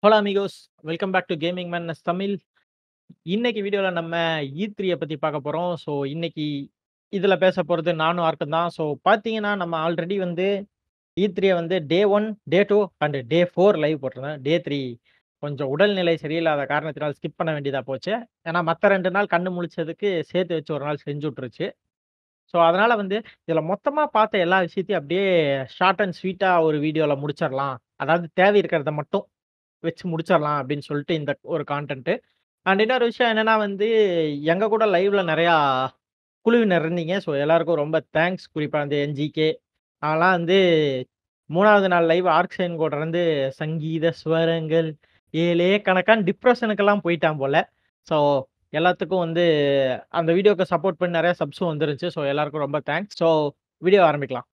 Hello amigos welcome back to gaming man Tamil இன்னைக்கு வீடியோல நம்ம E3 பத்தி பார்க்க போறோம். ஸோ இன்னைக்கு இதுல பேச போறது நானும் ஆர்க்கும் தான். ஸோ பார்த்தீங்கன்னா, நம்ம ஆல்ரெடி வந்து E3 வந்து டே 1, டே 2 அண்ட் டே 4 லைவ் போட்டிருந்தேன். டே 3 கொஞ்சம் உடல்நிலை சரியில்லாத காரணத்தினால் ஸ்கிப் பண்ண வேண்டியதா போச்சு. ஏன்னா மத்த 2 நாள் கண்ணு முழிச்சதுக்கு சேர்த்து வச்சு ஒரு நாள் செஞ்சு விட்டுருச்சு. ஸோ அதனால வந்து இதுல மொத்தமா பார்த்த எல்லா விஷயத்தையும் அப்படியே ஷார்ட் அண்ட் ஸ்வீட்டா ஒரு வீடியோல முடிச்சிடலாம். அதாவது தேவை இருக்கிறத மட்டும் வச்சு முடிச்சிடலாம் அப்படின்னு சொல்லிட்டு இந்த ஒரு கான்டென்ட். அண்ட் இன்னொரு விஷயம் என்னன்னா வந்து எங்க கூட லைவ்ல நிறையா குழுவினர் இருந்தீங்க. ஸோ எல்லாருக்கும் ரொம்ப தேங்க்ஸ். குறிப்பா வந்து என்ஜிகே நான்லாம் வந்து 3வது நாள் லைவ் ஆர்க்சைன் கூட இருந்து சங்கீத ஸ்வரங்கள் ஏலே கணக்கான்னு டிப்ரஷனுக்கெல்லாம் போயிட்டான் போல. ஸோ எல்லாத்துக்கும் வந்து அந்த வீடியோக்கு சப்போர்ட் பண்ணி நிறைய சப்ஸும் வந்துருந்துச்சு. ஸோ எல்லாருக்கும் ரொம்ப தேங்க்ஸ். ஸோ வீடியோ ஆரம்பிக்கலாம்.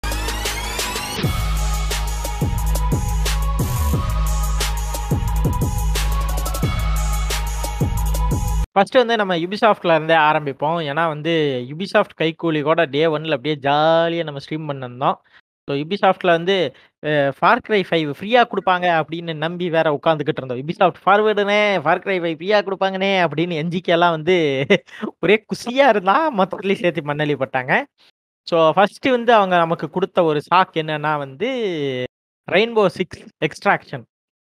ஃபர்ஸ்ட் வந்து நம்ம யுபிசாஃப்ட்ல இருந்தே ஆரம்பிப்போம். ஏன்னா வந்து யுபிசாஃப்ட் கைக்கூலி கூட டே 1ல அப்படியே ஜாலியா நம்ம ஸ்ட்ரீம் பண்ணிருந்தோம். ஸோ யுபிசாஃப்ட்ல வந்து அ ஃபார் கிரை 5 ஃப்ரீயா குடுப்பாங்க அப்படின்னு நம்பி வேற உட்காந்துக்கிட்டு இருந்தோம். யுபிசாஃப்ட் ஃபார்வர்டுண்ணே, ஃபார் கிரை 5 ஃப்ரீயா குடுப்பாங்கண்ணே அப்படின்னு என்ஜிகேலாம் வந்து ஒரே குஷியா இருந்தான். மொத்தத்துலயும் சேர்த்து மண்ணள்ளி போட்டாங்க. ஸோ ஃபர்ஸ்ட் வந்து அவங்க நமக்கு குடுத்த ஒரு ஷாக் என்னன்னா வந்து ரெயின்போ 6 எக்ஸ்ட்ராக்ஷன்.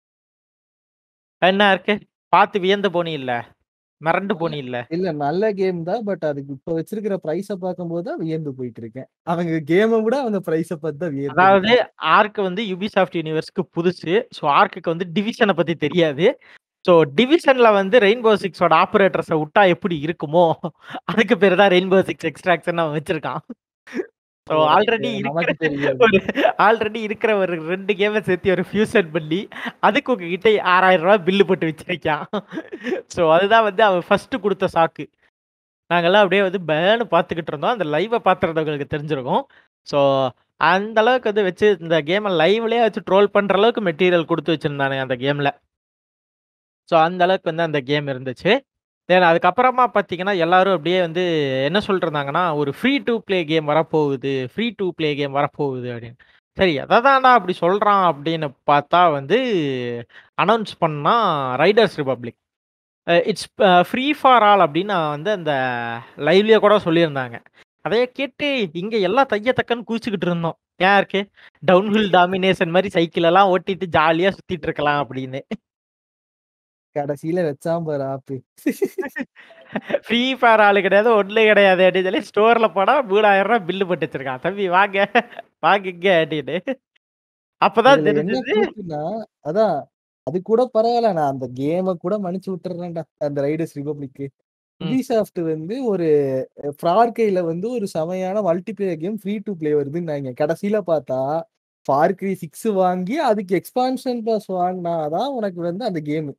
என்ன இருக்கு? பார்த்து வியந்து போனீல்ல? மிரண்டு இல்ல, போனீல்ல? இல்ல நல்ல கேம் தான். பட் அதுக்கு இப்ப வச்சிருக்கிற பிரைஸ பார்க்கும்போது தான் வியந்து போயிட்டு இருக்கேன். அவங்க கேம விட அவங்க பிரைஸ பார்த்து தான் வியந்து அதாவது இருக்கேன். ஆர்க் வந்து யுபிசாஃப்ட் யூனிவர்ஸ்க்கு புதுசு. ஸோ ஆர்க்குக்கு வந்து டிவிஷன பத்தி தெரியாது. ஸோ டிவிஷன்ல வந்து ரெயின்போ 6ஓட ஆப்பரேட்டர்ஸ விட்டா எப்படி இருக்குமோ, அதுக்கு பேரு தான் ரெயின்போ 6 எக்ஸ்ட்ராக்ஷன் அவன் வச்சிருக்கான். So okay. ஆல்ரெடி இருக்கிற நமக்கு தெரியாது. ஒரு ஆல்ரெடி இருக்கிற ஒரு 2 கேம சேர்த்து ஒரு ஃபியூசன் பண்ணி அதுக்கு உங்ககிட்ட ரூ. 6000 பில்லு போட்டு வச்சிருக்கான். ஸோ அதுதான் வந்து அவன் ஃபர்ஸ்ட் குடுத்த ஷாக்கு. நாங்கலாம் அப்படியே வந்து பேன்னு பார்த்துக்கிட்டு இருந்தோம். அந்த லைவ பார்த்திருந்தவங்களுக்கு தெரிஞ்சிருக்கும். ஸோ அந்த அளவுக்கு வந்து வச்சு இந்த கேம லைவ்லயே வச்சு ட்ரோல் பண்ற அளவுக்கு மெட்டீரியல் குடுத்து வச்சிருந்தானுங்க அந்த கேம்ல. ஸோ அந்த அளவுக்கு வந்து அந்த கேம் இருந்துச்சு. தென் அதுக்கப்புறமா பார்த்தீங்கன்னா, எல்லாரும் அப்படியே வந்து என்ன சொல்லிட்டு இருந்தாங்கன்னா, ஒரு ஃப்ரீ டூ ப்ளே கேம் வரப்போகுது. ஃப்ரீ டூ ப்ளே கேம் வரப்போகுது அப்படின்னு. சரி எத தான்டா அப்படி சொல்றான் அப்படின்னு பார்த்தா வந்து அனௌன்ஸ் பண்ணா Riders Republic. Uh it's uh free for all அப்படின்னு வந்து அந்த லைவ்லயே கூட சொல்லியிருந்தாங்க. அதைய கேட்டு இங்க எல்லாம் தைய தக்கன்னு குதிச்சுக்கிட்டு இருந்தோம். யாருக்கு? டவுன்ஹில் டாமினேஷன் மாரி சைக்கிள் எல்லாம் ஓட்டிட்டு ஜாலியா சுத்திட்டு இருக்கலாம் அப்படின்னு. கடைசியில வச்சான் பாரு ஆப்பு. ஃப்ரீ ஃபயர் ஆளு கிடையாது, ஒண்ணும் கிடையாது அப்படின்னு சொல்லி ஸ்டோர்ல போனா ரூ. 3000 பில்லு போட்டு வச்சிருக்கான். தம்பி வாங்க, வாங்க இங்க அப்படின்னு. அப்பதான் இதுல என்ன தெரிஞ்சது கூத்துன்னா, அதான் அது கூட பரவால்ல. நான் அந்த கேம கூட மன்னிச்சு விட்டுர்றேன்டா. அந்த ரைடர்ஸ் ரிபப்ளிக்கு. ம். யுபிசாஃப்ட் வந்து ஒரு ஃபார் கிரைல வந்து ஒரு செமையான multiplayer game free to play வருதுன்னாய்ங்க. கடைசியில பார்த்தா ஃபார் கிரை 6 வாங்கி அதுக்கு எக்ஸ்பான்ஷன் பாஸ் வாங்குனா தான் உனக்கு வந்து அந்த கேமு.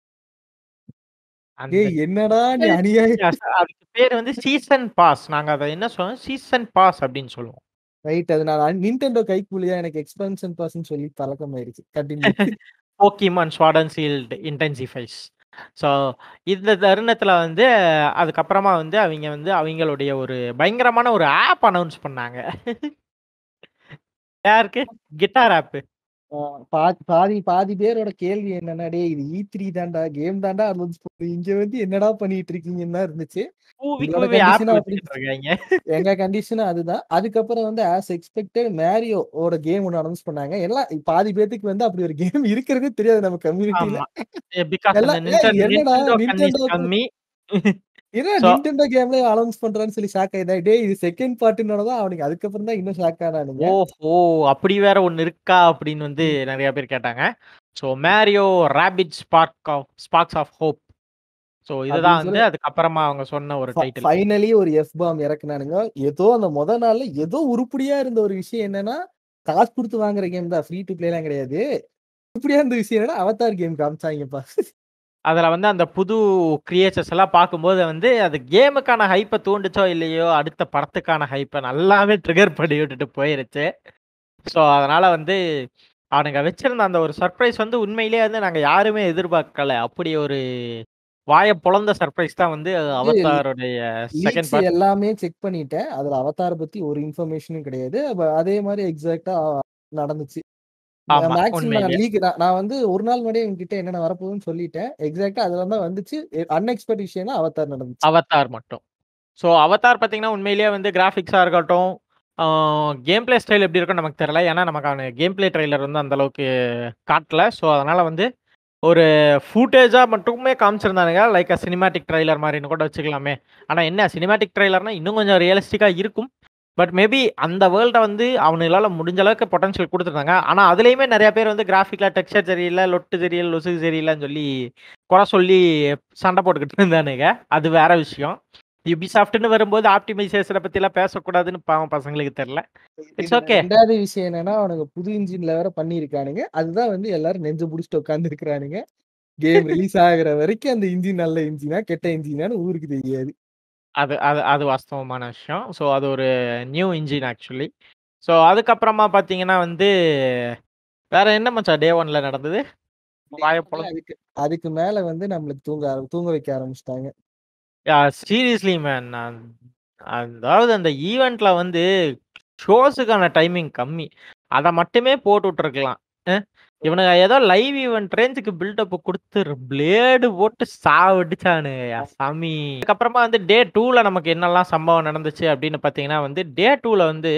அந்த டேய் என்னடா நீ அநியாயம் அதுக்கு பேரு வந்து சீசன் பாஸ். நாங்க அத என்ன சொல்லுவோம்? சீசன் பாஸ் அப்படின்னு சொல்லுவோம். ரைட். அது நான் நின்டெண்டோ கைக்கூலியா எனக்கு எக்ஸ்பான்ஷன் பாஸ்ன்னு சொல்லி பழக்கமாயிருச்சு. Continue. Pokemon Sword and Shield intensifies. So இந்த தருணத்துல வந்து அதுக்கப்புறமா வந்து அவிங்க வந்து அவிங்களுடைய ஒரு பயங்கரமான ஒரு ஆப் அனௌன்ஸ் பண்ணாங்க. யாருக்கு? Guitar app. ஆ பா பாதி பாதி பேரோட கேள்வி என்னன்னா, டேய் இது E3 தான்டா, கேம் தான்டா அனௌன்ஸ் பண்ணுது. இங்க வந்து என்னடா பண்ணிட்டு இருக்கீங்கன்னு தான் இருந்துச்சு. கூவி உங்களோட கூவி ஆப் கண்டிஷனும் அப்படி வச்சுக்கிட்டு இருக்காய்ங்க. எங்க கண்டிஷனும் அதுதான். அதுக்கப்புறம் வந்து ஆஸ் எக்ஸ்பெக்டட் மேரியோ ஓட கேம் ஒண்ணு அனௌன்ஸ் பண்ணாங்க. எல்லாம் பாதி பேத்துக்கு வந்து அப்படி ஒரு கேம் இருக்கிறதே தெரியாது நம்ம கம்யூனிட்டில. ஆமா. பிகாஸ் அந்த எல்லாம் ஏய் நின்டென் என்னடா நின்டெண்டோ கன் இஸ் நின்டெண்டோ கம்மி. என்னடா ஸோ நின்டெண்டோ கேம்ல அனௌன்ஸ் பண்றான்னு சொல்லி ஷாக் ஆயிட்டேன். டேய் இது செகண்ட் பார்ட்னோட தான் அவனுக்கு அதுக்கப்புறம் தான் இன்னும் ஷாக் ஆனானுங்க. ஓஹோ! அப்படி வேற ஒண்ணு இருக்கா அப்படின்னு வந்து ம். நெறைய பேர் கேட்டாங்க. So Mario Rabbid spark of sparks of hope. So இதுதான் அப்படின்னு வந்து சொல்லி அதுக்கப்புறமா அவங்க சொன்ன ஒரு ஃப டைட்டில். ஃபைனலி ஒரு எஃப் பாம் இறக்குனானுங்க. ஏதோ அந்த மொத நாள்ல ஏதோ உருப்படியா இருந்த ஒரு விஷயம் என்னன்னா, காசு குடுத்து வாங்குற கேம் தான். ஃப்ரீ டூ ப்ளேலாம் கிடையாது. உருப்படியா இருந்த விஷயம் என்னன்னா, அவதார் கேம் காமிச்சாய்ங்கப்பா. அதுல வந்து அந்த புது கிரியேச்சர்ஸ் எல்லாம் பார்க்கும்போது வந்து அது கேமுக்கான ஹைப்ப தூண்டுச்சோ இல்லையோ, அடுத்த படத்துக்கான ஹைப்ப நல்லாவே ட்ரிகர் பண்ணி விட்டுட்டு போயிருச்சு. ஸோ அதனால வந்து அவனுங்க வச்சிருந்த அந்த ஒரு சர்ப்ரைஸ் வந்து உண்மையிலேயே வந்து நாங்க யாருமே எதிர்பார்க்கல. அப்படி ஒரு வாய பொளந்த சர்ப்ரைஸ் தான் வந்து இது அவதாருடைய செகண்ட் லீக்ஸ் பார்ட். எல்லாமே செக் பண்ணிட்டேன். அதுல அவதார பத்தி ஒரு இன்ஃபர்மேஷனும் கிடையாது. ப அதே மாரி எக்ஸாக்ட்டா நடந்துச்சு. ஆமா, மேக்ஸிமம் நான் உண்மையிலேயே. லீக் நான் நான் வந்து ஒரு நாள் முன்னாடியே என்கிட்ட என்னென்ன வரப்போகுதுன்னு சொல்லிட்டேன். எக்ஸாக்ட்டா அதுல தான் வந்துச்சு. எ அன்எக்ஸ்பெக்ட் விஷயம்னா அவதார் நடந்துச்சு. அவதார் மட்டும். ஸோ அவதார் பார்த்தீங்கன்னா, உண்மையிலேயே வந்து கிராபிக்ஸா இருக்கட்டும், ஆ கேம் பிளே ஸ்டைல் எப்படி இருக்கும்னு நமக்கு தெரியல. ஏன்னா, நமக்கான கேம் பிளே ட்ரெய்லர் வந்து அந்த அளவுக்கு காட்டல. ஸோ, அதனால வந்து ஒரு ஃபுட்டேஜா மட்டுமே காமிச்சிருந்தானுங்க. லைக் அ சினிமேட்டிக் ட்ரெய்லர் மாரின்னு கூட வச்சுக்கலாமே. ஆனா என்ன சினிமேட்டிக் ட்ரெய்லர்னா இன்னும் கொஞ்சம் ரியலிஸ்டிக்கா இருக்கும். பட் மேபி அந்த வேர்ல்ட வந்து அவனுங்களால முடிஞ்ச அளவுக்கு பொட்டன்ஷியல் குடுத்துருந்தாங்க. ஆனா, அதிலேயுமே நெறைய பேர் வந்து கிராபிக்ல டெக்ஸ்சர் சரியில்ல, லொட்டு சரியில்ல, லொசுக்கு சரியில்லன்னு சொல்லி கொற சொல்லி சண்டை போட்டுக்கிட்டு இருந்தானுங்க. அது வேற விஷயம். யுபிசாஃப்ட்ன்னு வரும்போது ஆப்டிமைசேஷன பத்திலாம் பேசக்கூடாதுன்னு பாவம் பசங்களுக்கு தெரியல. இட்ஸ் இதுல ஓகே. 2வது விஷயம் என்னன்னா, அவனுங்க புது இன்ஜின்ல வேற பண்ணியிருக்கானுங்க. அதுதான் வந்து எல்லாரும் நெஞ்ச புடிச்சுட்டு உட்கார்ந்துருக்கானுங்க. கேம் ரிலீஸ் ஆகுற வரைக்கும் அந்த இன்ஜின் நல்ல இன்ஜினா, கெட்ட இன்ஜினான்னு ஊருக்கு தெரியாது. அது அது அது வாஸ்தவமான விஷயம். ஸோ, அது ஒரு நியூ இன்ஜின் ஆக்சுவலி. ஸோ, அதுக்கப்புறமா பார்த்தீங்கன்னா வந்து, வேற என்ன மச்சான் டே 1ல நடந்தது? வாய பொளந்து அதுக்கு அதுக்கு மேல வந்து நம்மளுக்கு தூங்க ஆர தூங்க வைக்க ஆரம்பிச்சுட்டாங்க. Yeah seriously man. நான் அதாவது அந்த ஈவென்ட்ல வந்து ஷோஸுக்கான டைமிங் கம்மி. அத மட்டுமே போட்டு விட்டுருக்கலாம். அ இவனுங்க ஏதோ லைவ் ஈவென்ட் ரேஞ்சுக்கு பில்டப் குடுத்து பிளேடு போட்டு சாவடிச்சானுங்கயா சாமி. அதுக்கப்புறமா வந்து டே 2ல நமக்கு என்னலாம் சம்பவம் நடந்துச்சு அப்படின்னு பார்த்தீங்கன்னா வந்து, டே 2ல வந்து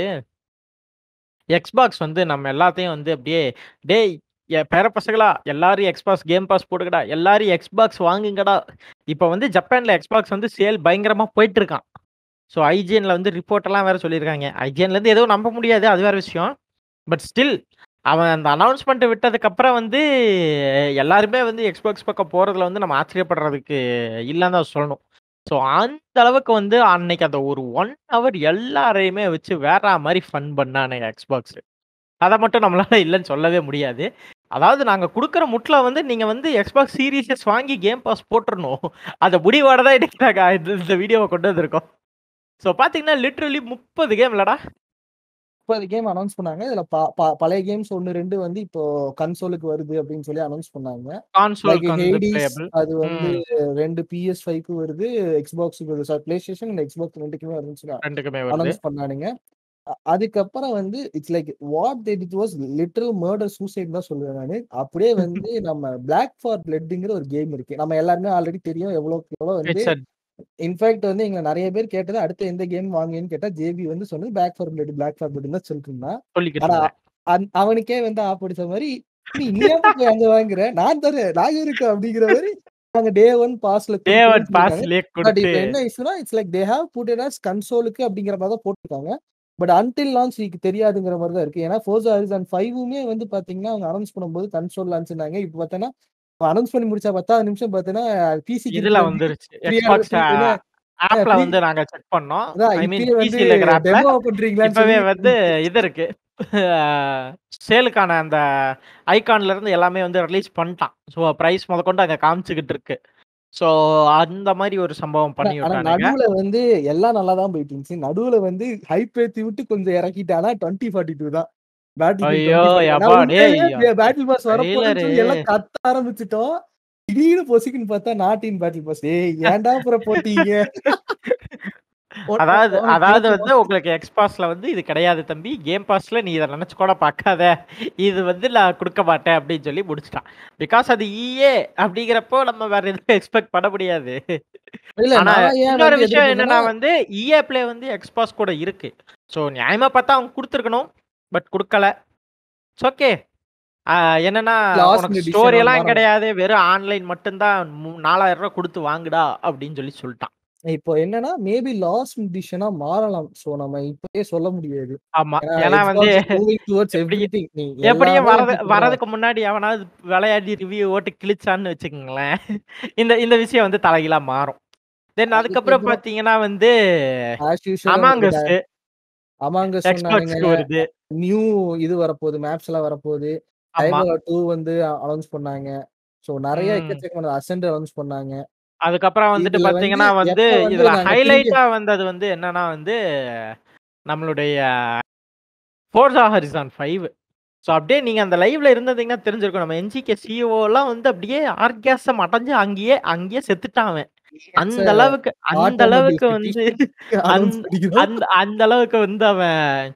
Xbox வந்து நம்ம எல்லாத்தையும் வந்து அப்படியே, "டேய் என் பேர பசங்களா எல்லாரும் Xbox கேம் பாஸ் போடுங்கடா. எல்லாரும் Xbox வாங்குங்கடா." இப்ப வந்து ஜப்பான்ல Xbox வந்து சேல் பயங்கரமா போயிட்டு இருக்கான். ஸோ, ஐஜிஎன்ல வந்து ரிப்போர்ட் எல்லாம் வேற சொல்லியிருக்காங்க. ஐஜிஎன்லேருந்து எதுவும் நம்ப முடியாது. அது வேற விஷயம். பட் ஸ்டில் அவன் அந்த அனவுன்ஸ்மென்ட் விட்டதுக்கப்புறம் வந்து எல்லாருமே வந்து Xbox பக்கம் போறதுல வந்து நம்ம ஆச்சரியப்படுறதுக்கு இல்லன்னு தான் சொல்லணும். ஸோ, அந்த அளவுக்கு வந்து அன்னைக்கு அந்த ஒரு 1 ஹவர் எல்லாரையுமே வச்சு வேற மாரி ஃபன் பண்ணானுங்க Xbox. அத மட்டும் நம்மளால இல்லன்னு சொல்லவே முடியாது. அதாவது நாங்க குடுக்குற முட்ல வந்து நீங்க வந்து Xbox சீரிஸ் எஸ் வாங்கி கேம் பாஸ் போட்டுறணும். அத முடிவோட தான் இன்னைக்கு நாங்க இந்த இந்த வீடியோவ கொண்டு வந்திருக்கோம். ஸோ, பார்த்தீங்கன்னா லிட்டரலி 30 கேம் இல்லடா? 30 கேம் அனவுன்ஸ் பண்ணாங்க. இதுல ப ப பழைய கேம்ஸ் 1, 2 வந்து இப்போ கன்சோலுக்கு வருது அப்படின்னு சொல்லி அனவுன்ஸ் பண்ணாங்க. லைக் கான்சோல்க்கு வந்து ஹேடிஸ் பிளேயபிள். அது வந்து ம். 2 PS5க்கு வருது. Xboxக்கு வருது. சாரி PlayStation அண்ட் Xbox 2க்குமே வருதுன்னு சொல்லி 2க்குமே வருது. அனவுன்ஸ் பண்ணானுங்க. அ அதுக்கப்புறம் வந்து it's like what they did was literal murder suicide தான் சொல்லுவேன் நானு. அப்படியே வந்து நம்ம பிளாக் ஃபார் பிளட்ங்கிற ஒரு கேம் இருக்கு. நம்ம எல்லாருமே ஆல்ரெடி தெரியும் எவ்வளோக்கு எவ்வளோ வந்து இட்ஸ் அ இன்ஃபாக்ட் வந்து எங்கள நெறைய பேர் கேட்டது அடுத்து எந்த கேம் வாங்குவீங்கன்னு கேட்டா, ஜேபி வந்து சொன்னது black for blood, black for பிளட்ன்னு தான் சொல்லிட்டு இருந்தான். சொல்லிக்கிட்டு ஆனா இருந்தேன். அந் அவனுக்கே வந்து ஆப் அடிச்ச மாரி, "நீ நீ ஏன்ப்பா போய் அங்க வாங்குற? நான் தரேன். நாங்க இருக்கோம்." அப்படிங்கிற மாரி நாங்க டே 1 பாஸ்ல டே 1 குடுக்குறோம்னு சொல்லிட்டாங்க. பாஸ்லயே பட் குடுத்து இப்ப என்ன இஷ்யூனா, it's like they have put it as கன்சோலுக்கு அப்படிங்கிற மாரி தான் போட்டுருக்காங்க. பட் அன்டில் லான்ச் இதுக்கு தெரியாதுங்கிற மாரி தான் இருக்கு. ஏன்னா Forza Horizon 5வுமே வந்து பார்த்தீங்கன்னா, அவங்க அனவுன்ஸ் பண்ணும்போது கன்சோல் லான்ச்னாங்க. இப்ப பார்த்தோன்னா, அனவுன்ஸ் பண்ணி முடிச்ச 10வது நிமிஷம் பார்த்தீங்கன்னா, பிசிக்கு இதுல இருக்கிற வந்துருச்சு. ஃப்ரீயா Xbox ஃப்ரீ என்ன அ ஆப்ல ஃப்ரீ வந்து நாங்க செக் பண்ணோம். அதான் ஐ மீன் இப்பயே வந்து பிசில இருக்கிற ஆப்ல. டெமோ பண்றீங்களான்னு இப்பவே சொல்லி வந்து இது இருக்கு. சேலுக்கான அந்த ஐகான்ல இருந்து எல்லாமே வந்து ரிலீஸ் பண்ணிட்டான். ஸோ, பிரைஸ் மொதற்கொண்டு அங்க காமிச்சுக்கிட்டு இருக்கு. ஸோ, அந்த மாரி ஒரு சம்பவம் ஆனா பண்ணி ஆனா விட்டானுங்க. நடுவுல வந்து எல்லாம் நல்லா தான் போயிட்டு இருந்துச்சு. நடுவுல வந்து ஹைப் ஏத்தி விட்டு கொஞ்சம் இறக்கிட்டானா 2042 தான். பேட்டில் ஃபீல்ட் ஐயோ! 2042 நான் யப்பா டேய்! உண்மையிலேயே பேட்டில் பாஸ் வரப்போகுதுன்னு ட்ரெய்லரு சொல்லி எல்லாம் கத்த ஆரம்பிச்சுட்டோம். திடீர்னு பொசுக்குன்னு பார்த்தா நாட் இன் பேட்டில் பாஸ். ஏய் ஏன்டா அப்புறம் போட்டீங்க? ஒ அதாவது அவனுக்கு அதாவது எனக்கு வந்து உங்களுக்கு Xboxல வந்து இது கிடையாது தம்பி. கேம் பாஸ்ல நீ இத நெனச்சு கூட பார்க்காத. இது வந்து நான் குடுக்க மாட்டேன் அப்படின்னு சொல்லி முடிச்சுட்டான். பிகாஸ் அது EA அப்படிங்கிறப்போ நம்ம வேற எதுவும் எக்ஸ்பெக்ட் பண்ண முடியாது. இல்ல ஆனா நான் ஏன் இன்னொரு வந்து விஷயம் எதிர்பார்த்தேன்னா என்னன்னா வந்து EA Play வந்து Xbox கூட இருக்கு. ஸோ, நியாயமா பார்த்தா அவங்க குடுத்துருக்கணும். பட் குடுக்கல. It's okay. ஆ என்னன்னா லாஸ்ட் உனக்கு எடிஷன் ஸ்டோரி எல்லாம் மாறணும். கிடையாது. வெறும் ஆன்லைன் மட்டும் தான் மு ரூ. 4000 குடுத்து வாங்குடா அப்படின்னு சொல்லி சொல்ட்டான். இப்போ என்னன்னா, மேபி லாஸ்ட் எடிஷனா மாறலாம். சோ, நம்ம இப்பயே சொல்ல முடியாது. ஆமா. ஏன்னா ஏன்னா வந்து Xbox இஸ் மூவிங் டுவார்ட்ஸ் எப்படி எவ்ரிதிங். நீ எப்படியும் எல்லாமே வரது வந்து இப்ப வரதுக்கு முன்னாடி எவனாவது விளையாடி ரிவ்யூ ஓட்டு கிழிச்சான்னு வச்சுக்கங்களேன். இந்த இந்த விஷயம் வந்து தலைகீழா மாறும். தென் அதுக்கப்புறம் அதுக்கப்புறம் பார்த்தீங்கன்னா வந்து ஆஸ் யூசுவல் அமாங் உங்களுக்கு அஸ் அமாங் அஸ் சொன்னானுங்க. Xboxக்கு வருது. நியூ இது வரப்போகுது. மேப்ஸ் எல்லாம் வரப்போகுது. ஆமா. டைமர் 2 வந்து அனவுன்ஸ் பண்ணாங்க. ஸோ, நெறைய ம். எக்கச்சக்கமான அசெண்ட் அனவுன்ஸ் பண்ணாங்க. அதுக்கப்புறம் வந்துட்டு இதுல வந்து பார்த்தீங்கன்னா வந்து எப்ப வந்து இதுல நாங்க திரும்பி ஹைலைட்டா வந்தது வந்து என்னன்னா வந்து நம்மளுடைய Forza Horizon 5. ஸோ, அப்படியே நீங்க அந்த லைவ்ல இருந்திருந்தீங்கன்னா தெரிஞ்சிருக்கும். நம்ம என்ஜிகே சிஇஓலாம் வந்து அப்படியே ஆர்காசம் அடைஞ்சு அங்கேயே அங்கேயே செத்துட்டான் அவன். இட்ஸ் அந்த அ அளவுக்கு அந்த ஆட்டோமொபைல் அளவுக்கு வந்து பெட்டிஷன் அனவுன்ஸ் அந் பண்ணிக்கிறோம். அந்த அந்த அளவுக்கு வந்து அவன்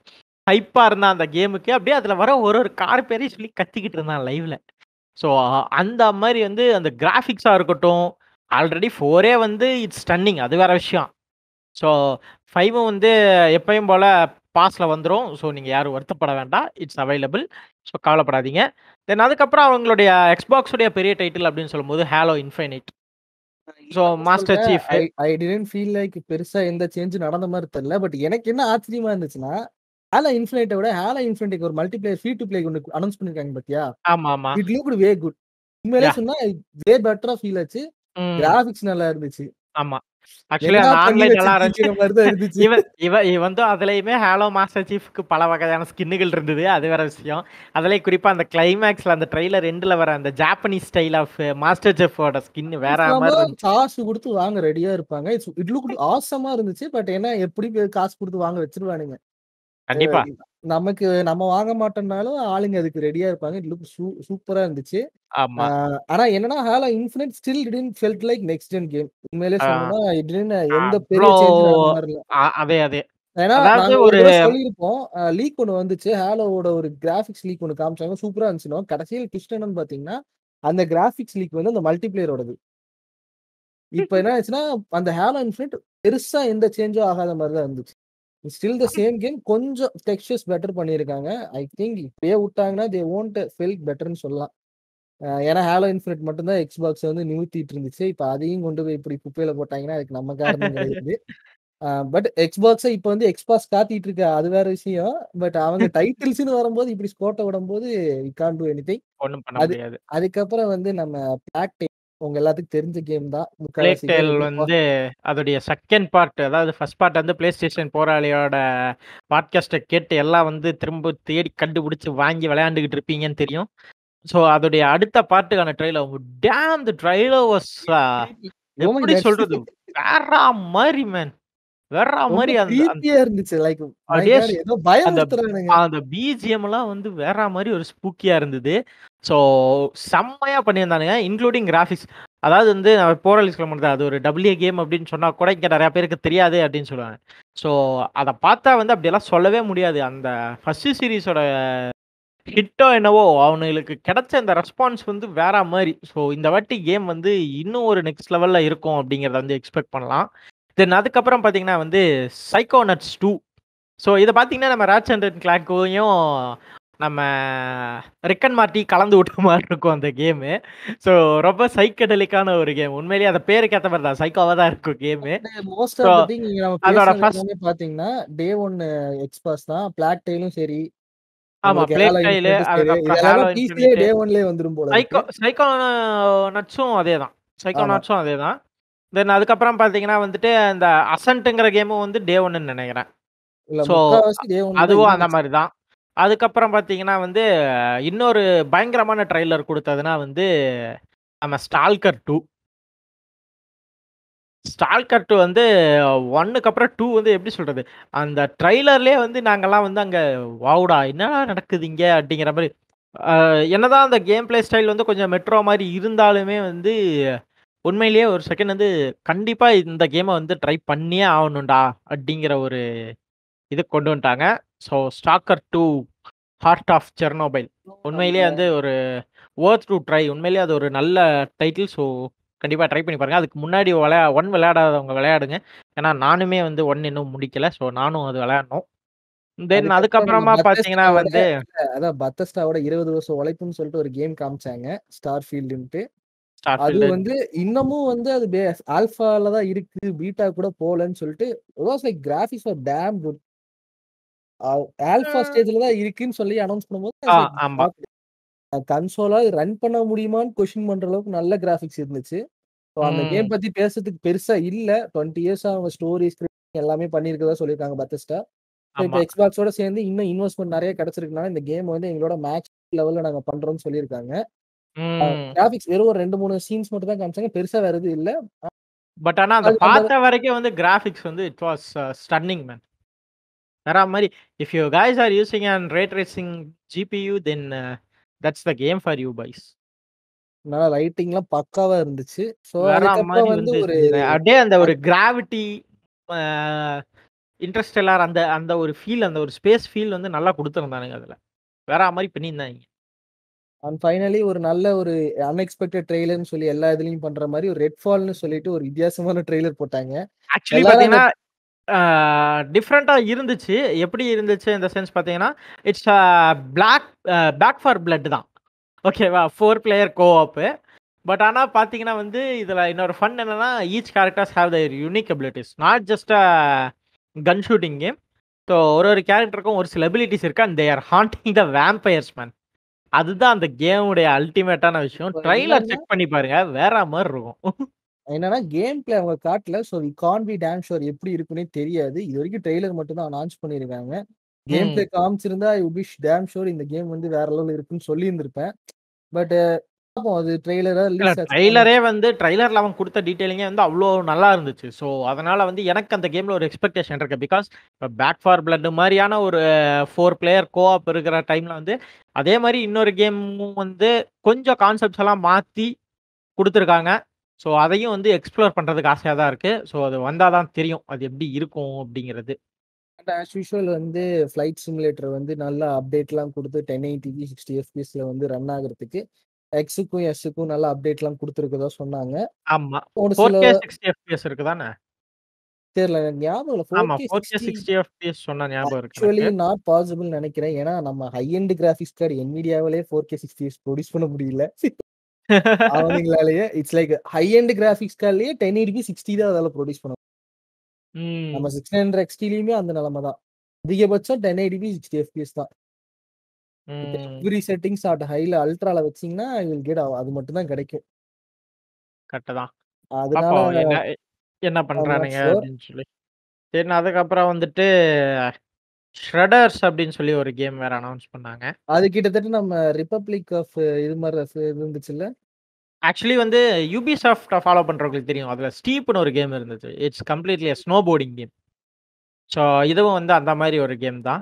ஹைப்பா இருந்தான் அந்த கேமுக்கு. அப்படியே அதுல வர ஒரு ஒரு கார் பேரையும் சொல்லி கத்திக்கிட்டு இருந்தான் லைவ்ல. ஸோ அந்த மாரி வந்து அந்த கிராபிக்ஸா இருக்கட்டும், ஆல்ரெடி 4ஏ வந்து இட்ஸ் ஸ்டன்னிங் அது வேற விஷயம். ஸோ 5ம் வந்து எப்பயும் போல பாஸ்ல வந்துரும். ஸோ நீங்க யாரும் வருத்தப்பட வேண்டாம். It's available. ஸோ கவலைப்படாதீங்க. தென் அதுக்கப்புறம் அவங்களுடைய Xbox உடைய பெரிய டைட்டில் அப்படின்னு சொல்லும்போது Halo Infinite. ஸோ இன்னமும் மாஸ்டர் சொல்றேன். Chief. I I didn't feel like பெருசா எந்த சேஞ்சும் நடந்த மாரி தெரியல. பட் எனக்கு என்ன ஆச்சரியமா இருந்துச்சுன்னா, Halo Infiniteஅ விட Halo Infiniteக்கு ஒரு மல்டிபிளேயர் ஃப்ரீ டூ ப்ளே ஒண்ணு அனவுன்ஸ் பண்ணியிருக்காங்க பாத்தியா? ஆமா, ஆமா. It looked way good. உண்மையிலேயே யாஹ்! சொன்னா வே பெட்டரா ஃபீல் ஆச்சு. ம். கிராபிக்ஸ் நல்லா இருந்துச்சு. ஆமா. ஆக்சுவலி என்னடா அந்த பண்ணி ஆன்லைன் நல்லா வச்சிருக்கீங்கிற இருந்துச்சு. மாரி தான் இருந்துச்சு. இவன் இவ இவன் வந்து அதுலயுமே Halo மாஸ்டர் சீஃப்க்கு பல வகையான ஸ்கின்னுகள் இருந்தது. அது வேற விஷயம். அதுலயும் குறிப்பா அந்த கிளைமாக்ஸ்ல அந்த ட்ரெய்லர் எண்டுல வர அந்த ஜாப்பனீஸ் ஸ்டைல் ஆஃப் மாஸ்டர் செஃப்போட ஸ்கின் வேற கன்ஃபார்மா மாரி இருந்துச்சு. காசு குடுத்து வாங்க ரெடியா இருப்பாங்க. இட்ஸ் இட் லுக்ட் ஆசமா இருந்துச்சு. பட் என்ன எப்படி காசு குடுத்து வாங்க வச்சுருவானுங்க. அ கண்டிப்பா. நமக்கு நம்ம வாங்க மாட்டோம்னாலும் ஆளுங்க அதுக்கு ரெடியா இருப்பாங்க. இட் லுக் சூ சூப்பரா இருந்துச்சு. ஆ ஆமா. ஆனா என்னன்னா Halo Infinite still didn't felt like next gen game. உண்மையிலேயே ஆ. சொல்லணும்னா இட் டிட்ன்ட் எந்த அவ்ளோ பெரிய சேஞ்சும் நடந்த மாரி இல்ல. அ அதே, அதே. ஏன்னா அதாவது நாங்க ஒரு ஒரு தடவ சொல்லியிருப்போம். அ லீக் ஒண்ணு வந்துச்சு. Haloவோட ஒரு கிராபிக்ஸ் லீக் ஒண்ணு காமிச்சாங்க. சூப்பரா இருந்துச்சுன்னோம். கடைசியில ட்விஸ்ட் என்னன்னு பார்த்தீங்கன்னா, அந்த கிராபிக்ஸ் லீக் வந்து அந்த மல்டிபிளேயரோடது. இப்ப என்ன ஆச்சுன்னா, அந்த Halo Infinite பெருசா எந்த சேஞ்சும் ஆகாத மாரி தான் இருந்துச்சு. Still the same game. கொஞ்சம் டெக்ஸ்சர்ஸ் பெட்டர் பண்ணியிருக்காங்க. ஐ திங்க் இப்படியே விட்டாங்கன்னா, தே வோன்ட் ஃபெல்ட் பெட்டர்ன்னு சொல்லலாம். அ ஏன்னா Halo Infinite மட்டும் தான் Xbox வந்து நிமித்திட்டு இருந்துச்சு. இப்ப அதையும் கொண்டு போய் இப்படி குப்பையில போட்டாங்கன்னா, அதுக்கு நம்ம காரணம் கிடையாது. அ பட் Xboxஅ இப்ப வந்து Xbox காத்திட்டு இருக்கு. அது வேற விஷயம். பட் அவங்க டைட்டில்ஸ்ன்னு வரும்போது இப்படி ஸ்கோட்ட விடும்போது வி கான்ட் டூ எனிதிங். ஒண்ணும் பண்ண அது முடியாது. அதுக்கப்புறம் வந்து நம்ம Plague Tale உங்க எல்லாத்துக்கும் தெரிஞ்ச கேம் தான். Plague முக்காவாசி பேர் Tale எதிர்ப்பா வந்து அதோடைய செகண்ட் பார்ட் அதாவது ஃபர்ஸ்ட் பார்ட் வந்து PlayStation போராளியோட பாட்காஸ்ட்ட கேட்டு எல்லாம் வந்து திரும்ப தேடி கண்டுபிடிச்சு வாங்கி விளையாண்டுகிட்டு இருப்பீங்கன்னு தெரியும். ஸோ அதோடைய அடுத்த பார்ட்டுக்கான trailer damn the trailer was a oh my எப்படி காட்! சொல்றது? வேற மாரி மேன். வேற ரொம்ப மாரி அந்த அந்த க்ரீப்பியா இருந்துச்சு. லைக் மை அப்படியே காட்! ஸ் ஏதோ அந்த பயமுறுத்துறானுங்க. அந்த பிஜிஎம்லாம் வந்து வேற மாரி ஒரு ஸ்பூக்கியா இருந்தது. ஸோ செம்மையா பண்ணியிருந்தானுங்க. Including graphics. அதாவது வந்து போராளி சொல்ல மாட்டேன். அது ஒரு டபிள்யூ கேம் அப்படின்னு சொன்னா கூட இங்க நெறைய பேருக்கு தெரியாது அப்படின்னு சொல்லுவாங்க. ஸோ அத பார்த்தா வந்து அப்படியெல்லாம் சொல்லவே முடியாது. அந்த ஃபர்ஸ்ட் சீரிஸோட ஹிட்டோ என்னவோ அவனுங்களுக்கு கிடைச்ச அந்த ரெஸ்பான்ஸ் வந்து வேற மாரி. ஸோ இந்த வாட்டி கேம் வந்து இன்னும் ஒரு நெக்ஸ்ட் லெவல்ல இருக்கும் அப்படிங்கிறத வந்து எக்ஸ்பெக்ட் பண்ணலாம். தென் அதுக்கப்புறம் பார்த்தீங்கன்னா வந்து சைக்கோனட்ஸ் 2. ஸோ இத பார்த்தீங்கன்னா நம்ம ராட்சட் அண்ட் கிளாங்க்கையும் நம்ம ரிக் அண்ட் மார்ட்டி கலந்து விட்ட மாரி இருக்கும் அந்த கேமு. ஸோ ரொம்ப சைக்கடெலிக்கான ஒரு கேம். உண்மையிலேயே அந்த பேருக்கு ஏத்த மாரி தான். சைக்கோவா தான் இருக்கும் game. Most so of the thing இங்க நம்ம அதோட பேசுனது ஃபர்ஸ்ட் எல்லாமே பார்த்தீங்கன்னா, டே 1 Xbox தான். Plague Taleம் சரி, ஆமா. உங்களுக்கு Plague Halo Tale Infiniteம் சரி. அதுக்கப்புறம் இது எல்லாமே Halo பிசிலயே Infinite. டே 1லயே வந்துரும் போல சைக்கோ இருக்கு. சைக்கோனட்ஸும் அதேதான். ஆமா. சைக்கோனாட்ஸும் அதேதான். தென் அதுக்கப்புறம் பார்த்தீங்கன்னா வந்துட்டு அந்த அசன்ட்ங்கிற கேமும் வந்து டே 1ன்னு நெனைக்கிறேன். இல்ல ஸோ முக்காவாசி டே 1ல தான் அதுவும் அந்த இருந்துச்சு. மாரி தான். அதுக்கப்புறம் பார்த்தீங்கன்னா வந்து இன்னொரு பயங்கரமான ட்ரெய்லர் குடுத்ததுனா வந்து நம்ம ஸ்டால்கர் 2. ஸ்டால்கர் 2 வந்து 1க்கு அப்புறம் 2 வந்து எப்படி சொல்றது? அந்த ட்ரெய்லர்லயே வந்து நாங்கலாம் வந்து அங்க வாவ்டா! என்னடா நடக்குது இங்க? அப்படிங்கிற மாரி. அ என்னதான் அந்த கேம் பிளே ஸ்டைல் வந்து கொஞ்சம் மெட்ரோ மாரி இருந்தாலுமே வந்து உண்மையிலேயே ஒரு செகண்ட் வந்து கண்டிப்பா இந்த கேம வந்து ட்ரை பண்ணியே ஆவணும்டா! அப்படிங்கிற ஒரு இதுக்கு கொண்டு வந்துட்டாங்க. So stalker 2 heart of Chernobyl. அந்த உண்மையிலேயே வந்து ஒரு வொர்த் டூ ட்ரை. உண்மையிலேயே அது ஒரு நல்ல டைட்டில். ஸோ கண்டிப்பா ட்ரை பண்ணி பாருங்க. அதுக்கு முன்னாடி விளையா 1 விளையாடாதவங்க விளையாடுங்க. ஏன்னா நானுமே வந்து 1 இன்னும் முடிக்கல. ஸோ நானும் அது விளையாடணும். தென் அதுக்கப்புறம் நம்ம அதுக்கப்புறமா பார்த்தீங்கன்னா பெத்தெஸ்டாவோட வந்து இல்ல அதான் பெத்தெஸ்டாவோட 20 வருஷம் உழைப்புன்னு சொல்லிட்டு ஒரு கேம் காமிச்சாங்க. ஸ்டார்ஃபீல்டுன்ட்டு. அது ஸ்டார்ஃபீல்டு. வந்து இன்னமும் வந்து அது பே ஆல்ஃபால தான் இருக்கு. பீட்டா கூட போலன்னு சொல்லிட்டு it was like graphics are damn good. Uh alpha hmm. ஸ்டேஜ்ல தான் இருக்குன்னு சொல்லி அனவுன்ஸ் பண்ணும்போது ஐ ஆ வாஸ் லைக் ஆமா. ஷாக்டு. கன்சோலா ரன் பண்ண முடியுமான்னு கொஸ்டின் பண்ற அளவுக்கு நல்ல கிராபிக்ஸ் இருந்துச்சு. ஸோ அந்த கேம் ம். பத்தி பேசுறதுக்கு பெருசா இல்ல. 20 இயர்ஸா அவங்க ஸ்டோரி, ஸ்கிரிப்ட் எல்லாமே பண்ணியிருக்கிறதா சொல்லியிருக்காங்க பெத்தெஸ்டா. ஸோ இப்ப ஆமா. Xboxோட சேர்ந்து இன்னும் இன்வெஸ்ட்மென்ட் நெறைய கிடைச்சிருக்கனால இந்த கேம் வந்து எங்களோட மேக்ஸ் லெவல்ல நாங்க பண்றோம்னு சொல்லியிருக்காங்க. அ ம். கிராபிக்ஸ் வெறும் ஒரு 2, 3 சீன்ஸ் மட்டும் தான் காமிச்சாங்க. பெருசா வேற எதுவும் இல்ல. அ பட் ஆனா அந்த அது அந்த பார்த்த வரைக்கும் வந்து கிராபிக்ஸ் வந்து இட் வாஸ் ஸ்டன்னிங் மேன். வேற மாரி if you guys are using an ray tracing GPU then that's the game for you boys. நல்லா லைட்டிங்லாம் பக்காவா இருந்துச்சு. ஸோ வேற அதுக்கப்புறம் மாரி வந்து வந்து ஒரு இருந்தது. அப்படியே அந்த ஒரு அத் கிராவிட்டி அ இன்டர்ஸ்டெல்லார் அந்த அந்த ஒரு ஃபீல் அந்த ஒரு ஸ்பேஸ் ஃபீல் வந்து நல்லா குடுத்துருந்தானுங்க அதுல. வேற மாரி பண்ணியிருந்தாய்ங்க. அண்ட் ஃபைனலி ஒரு நல்ல ஒரு அன்எக்ஸ்பெக்டட் ட்ரெய்லர்ன்னு சொல்லி எல்லா இதுலயும் பண்ற மாரி ஒரு ரெட்ஃபால்ன்னு சொல்லிட்டு ஒரு வித்தியாசமான ட்ரெய்லர் போட்டாங்க. ஆக்சுவலி எல்லாரும் அந்த பார்த்தீங்கன்னா, ஆ டிஃபரெண்ட்டா இருந்துச்சு. எப்படி இருந்துச்சு இந்த சென்ஸ் பார்த்தீங்கன்னா, it's a black a back for blood தான். ஓகேவா? 4 பிளேயர் கோ ஆப். பட் ஆனா பார்த்தீங்கன்னா வந்து, இதுல இன்னொரு ஃபன் என்னன்னா, each characters have their unique abilities. Not just a gun shooting game. So ஒரு ஒரு கேரக்டருக்கும் ஒரு சில எபிலிட்டீஸ் இருக்கு. And they are haunting the vampires man. அதுதான் அந்த கேமுடைய அல்டிமேட்டான விஷயம். இப்ப ட்ரெய்லர் என்னன்னா செக் பண்ணி பாருங்க. வேற மாரி இருக்கும். என்னன்னா, கேம் பிளே அவங்க காட்டல. So we can't be damn sure எப்படி இருக்குன்னே தெரியாது. இதுவரைக்கும் ட்ரெய்லர் மட்டும் தான் அனௌன்ஸ் பண்ணியிருக்காங்க. Game play hmm. காமிச்சிருந்தா I would be damn sure இந்த கேம் வந்து வேற லெவல்ல இருக்குன்னு சொல்லியிருந்திருப்பேன். பட் பார்ப்போம் அது ட்ரெய்லரா இல்ல ரிலீஸ் ஆச்சுன்னா ட்ரெய்லரே வந்து ட்ரெய்லர்ல அவன் குடுத்த டீட்டெயிலிங்கே வந்து அவ்ளோ நல்லா இருந்துச்சு. ஸோ அதனால வந்து எனக்கு அந்த கேம்ல ஒரு எக்ஸ்பெக்டேஷன் இருக்கு. பிகாஸ் இப்ப பேக் ஃபார் பிளட் மாரியான ஒரு 4 பிளேயர் கோ ஆப் இருக்கிற டைம்ல வந்து, அதே மாரி இன்னொரு கேமும் வந்து கொஞ்சம் கான்செப்ட்ஸ் எல்லாம் மாத்தி குடுத்துருக்காங்க. ஸோ அதையும் வந்து எக்ஸ்ப்ளோர் பண்றதுக்கு ஆசையா தான் இருக்கு. ஸோ அது வந்தா தான் தெரியும். அது எப்படி இருக்கும் அப்படிங்கிறது. அண்ட் ஆஸ் யூசுவல் வந்து ஃப்ளைட் சிமுலேட்டர் வந்து நல்லா அப்டேட்லாம் குடுத்து 1080p 60 எஃப்பிஎஸ்ல வந்து ரன் ஆகுறதுக்கு எக்ஸுக்கும், எஸ்ஸுக்கும் நல்ல அப்டேட்லாம் குடுத்துருக்கதா சொன்னாங்க. ஆமா. ஒரு சில 4K 60 எஃப்பிஎஸ் இருக்கு தானே? தெரியல எனக்கு ஞாபகம் இல்ல. ஆமா. 4K 4K 60 60 எஃப்பிஎஸ் சொன்ன ஞாபகம் இருக்கு ஆக்சுவலி எனக்கு. நாட் பாசிபிள் நெனைக்கிறேன். ஏன்னா நம்ம ஹை எண்ட் கிராபிக்ஸ் கார்டு NVIDIAவாலே 4K 60 ப்ரொடியூஸ் பண்ண முடியல. அவனுங்களாலேயே it's like high end graphics கார்ட்லயே 1080p 60 தான் அதால ப்ரொடியூஸ் பண்ண நம்ம ம். 600 XTலயுமே அந்த நிலைமை தான். அதிகபட்சம் 1080p 60 எஃப்பிஎஸ் தான். இப்ப ம். எவ்ரி செட்டிங்ஸ் அட் ஹைல அல்ட்ரால வச்சீங்கன்னா, யூ வில் கெட் அது மட்டும் தான் கிடைக்கும். கரெக்ட்டு தான். அதனால பாப்போம் என்ன என்ன ஐ அம் நாட் பண்றானுங்க ஷூர். அப்படின்னு சொல்லி. தென் அதுக்கப்புறம் வந்துட்டு ஷ்ரெடர்ஸ் அப்படின்னு சொல்லி ஒரு கேம் வேற அனௌன்ஸ் பண்ணாங்க. அது கிட்டத்தட்ட நம்ம ரிப்பப்ளிக் ஆஃப் இது மாரி இருந்துச்சுல்ல? ஆக்சுவலி வந்து யூபிசாஃப்ட்ட ஃபாலோ பண்றவங்களுக்கு தெரியும். அதுல ஸ்டீப்ன்னு ஒரு கேம் இருந்துச்சு. It's completely a snowboarding game. So இதுவும் வந்து அந்த மாரி ஒரு கேம் தான்.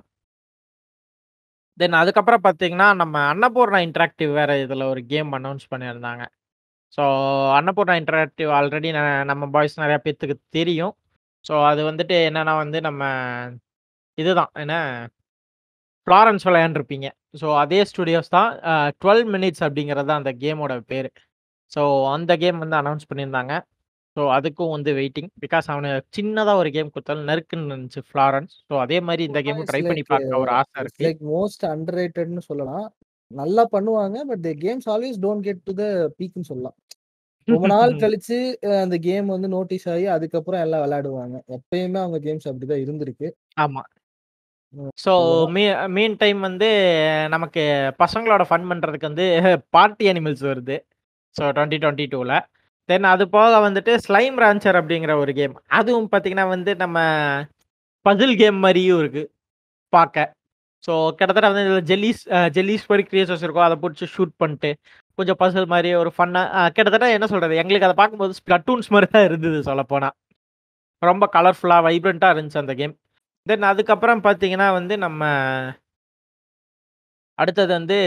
தென் அதுக்கப்புறம் பார்த்தீங்கன்னா, நம்ம அன்னபூர்ணா இன்டராக்டிவ் வேற இதுல ஒரு கேம் அனௌன்ஸ் பண்ணியிருந்தாங்க. ஸோ அன்னபூர்ணா இன்டராக்டிவ் ஆல்ரெடி ந நம்ம பாய்ஸ் நெறைய பேத்துக்கு தெரியும். ஸோ அது வந்துட்டு என்னன்னா வந்து நம்ம இதுதான் என்ன ஃப்ளாரன்ஸ் விளையாண்டுருப்பீங்க. ஸோ அதே ஸ்டுடியோஸ் தான். அ 12 மினிட்ஸ் அப்படிங்கிறது தான் அந்த கேமோட பேரு. ஸோ அந்த கேம் வந்து அனௌன்ஸ் பண்ணியிருந்தாங்க. ஸோ அதுக்கும் வந்து வெயிட்டிங். பிகாஸ் அவனு சின்னதா ஒரு கேம் குடுத்தாலும் நறுக்குன்னு இருந்துச்சு ஃப்ளாரன்ஸ். ஸோ அதே மாரி இந்த கேமும் இட்ஸ் ட்ரை பண்ணி லைக் பார்க்க ஒரு ஆசை இட்ஸ் இருக்கு. லைக் மோஸ்ட் அண்டர் ரேட்டட்ன்னு சொல்லலாம். நல்லா பண்ணுவாங்க. But the games always don't get to the பீக்ன்னு சொல்லலாம். ரொம்ப நாள் கழிச்சு அ அந்த கேம் வந்து நோட்டீஸ் ஆகி அதுக்கப்புறம் எல்லாம் விளையாடுவாங்க. எப்பயுமே அவங்க கேம்ஸ் அப்படிதான் இருந்திருக்கு. ஆமா. ம். ஸோ அவ்வளோதான். மீ மீன் டைம் வந்து நமக்கு பசங்களோட ஃபன் பண்றதுக்கு வந்து பார்ட்டி அனிமல்ஸ் வருது. ஸோ 2022ல. தென் அது போக வந்துட்டு ஸ்லைம் ரான்ச்சர் அப்படிங்கிற ஒரு கேம். அதுவும் பார்த்தீங்கன்னா வந்து நம்ம பசில் கேம் மாரியும் இருக்கு. பார்க்க. ஸோ கிட்டத்தட்ட வந்து இதுல ஜெல்லிஸ் அ ஜெல்லிஸ் மாரி கிரியேச்சர்ஸ் இருக்கும். அத புடிச்சு ஷூட் பண்ணிட்டு, கொஞ்சம் பசில் மாரி ஒரு ஃபன்னா அ கிட்டத்தட்ட என்ன சொல்றது? எங்களுக்கு அத பார்க்கும்போது ஸ்ப்ளட்டூன்ஸ் மாரி தான் இருந்தது சொல்லப்போனா. ரொம்ப கலர்ஃபுல்லா, வைப்ரன்ட்டா இருந்துச்சு அந்த கேம். தென் அதுக்கப்புறம் பார்த்தீங்கன்னா வந்து நம்ம அடுத்தது வந்து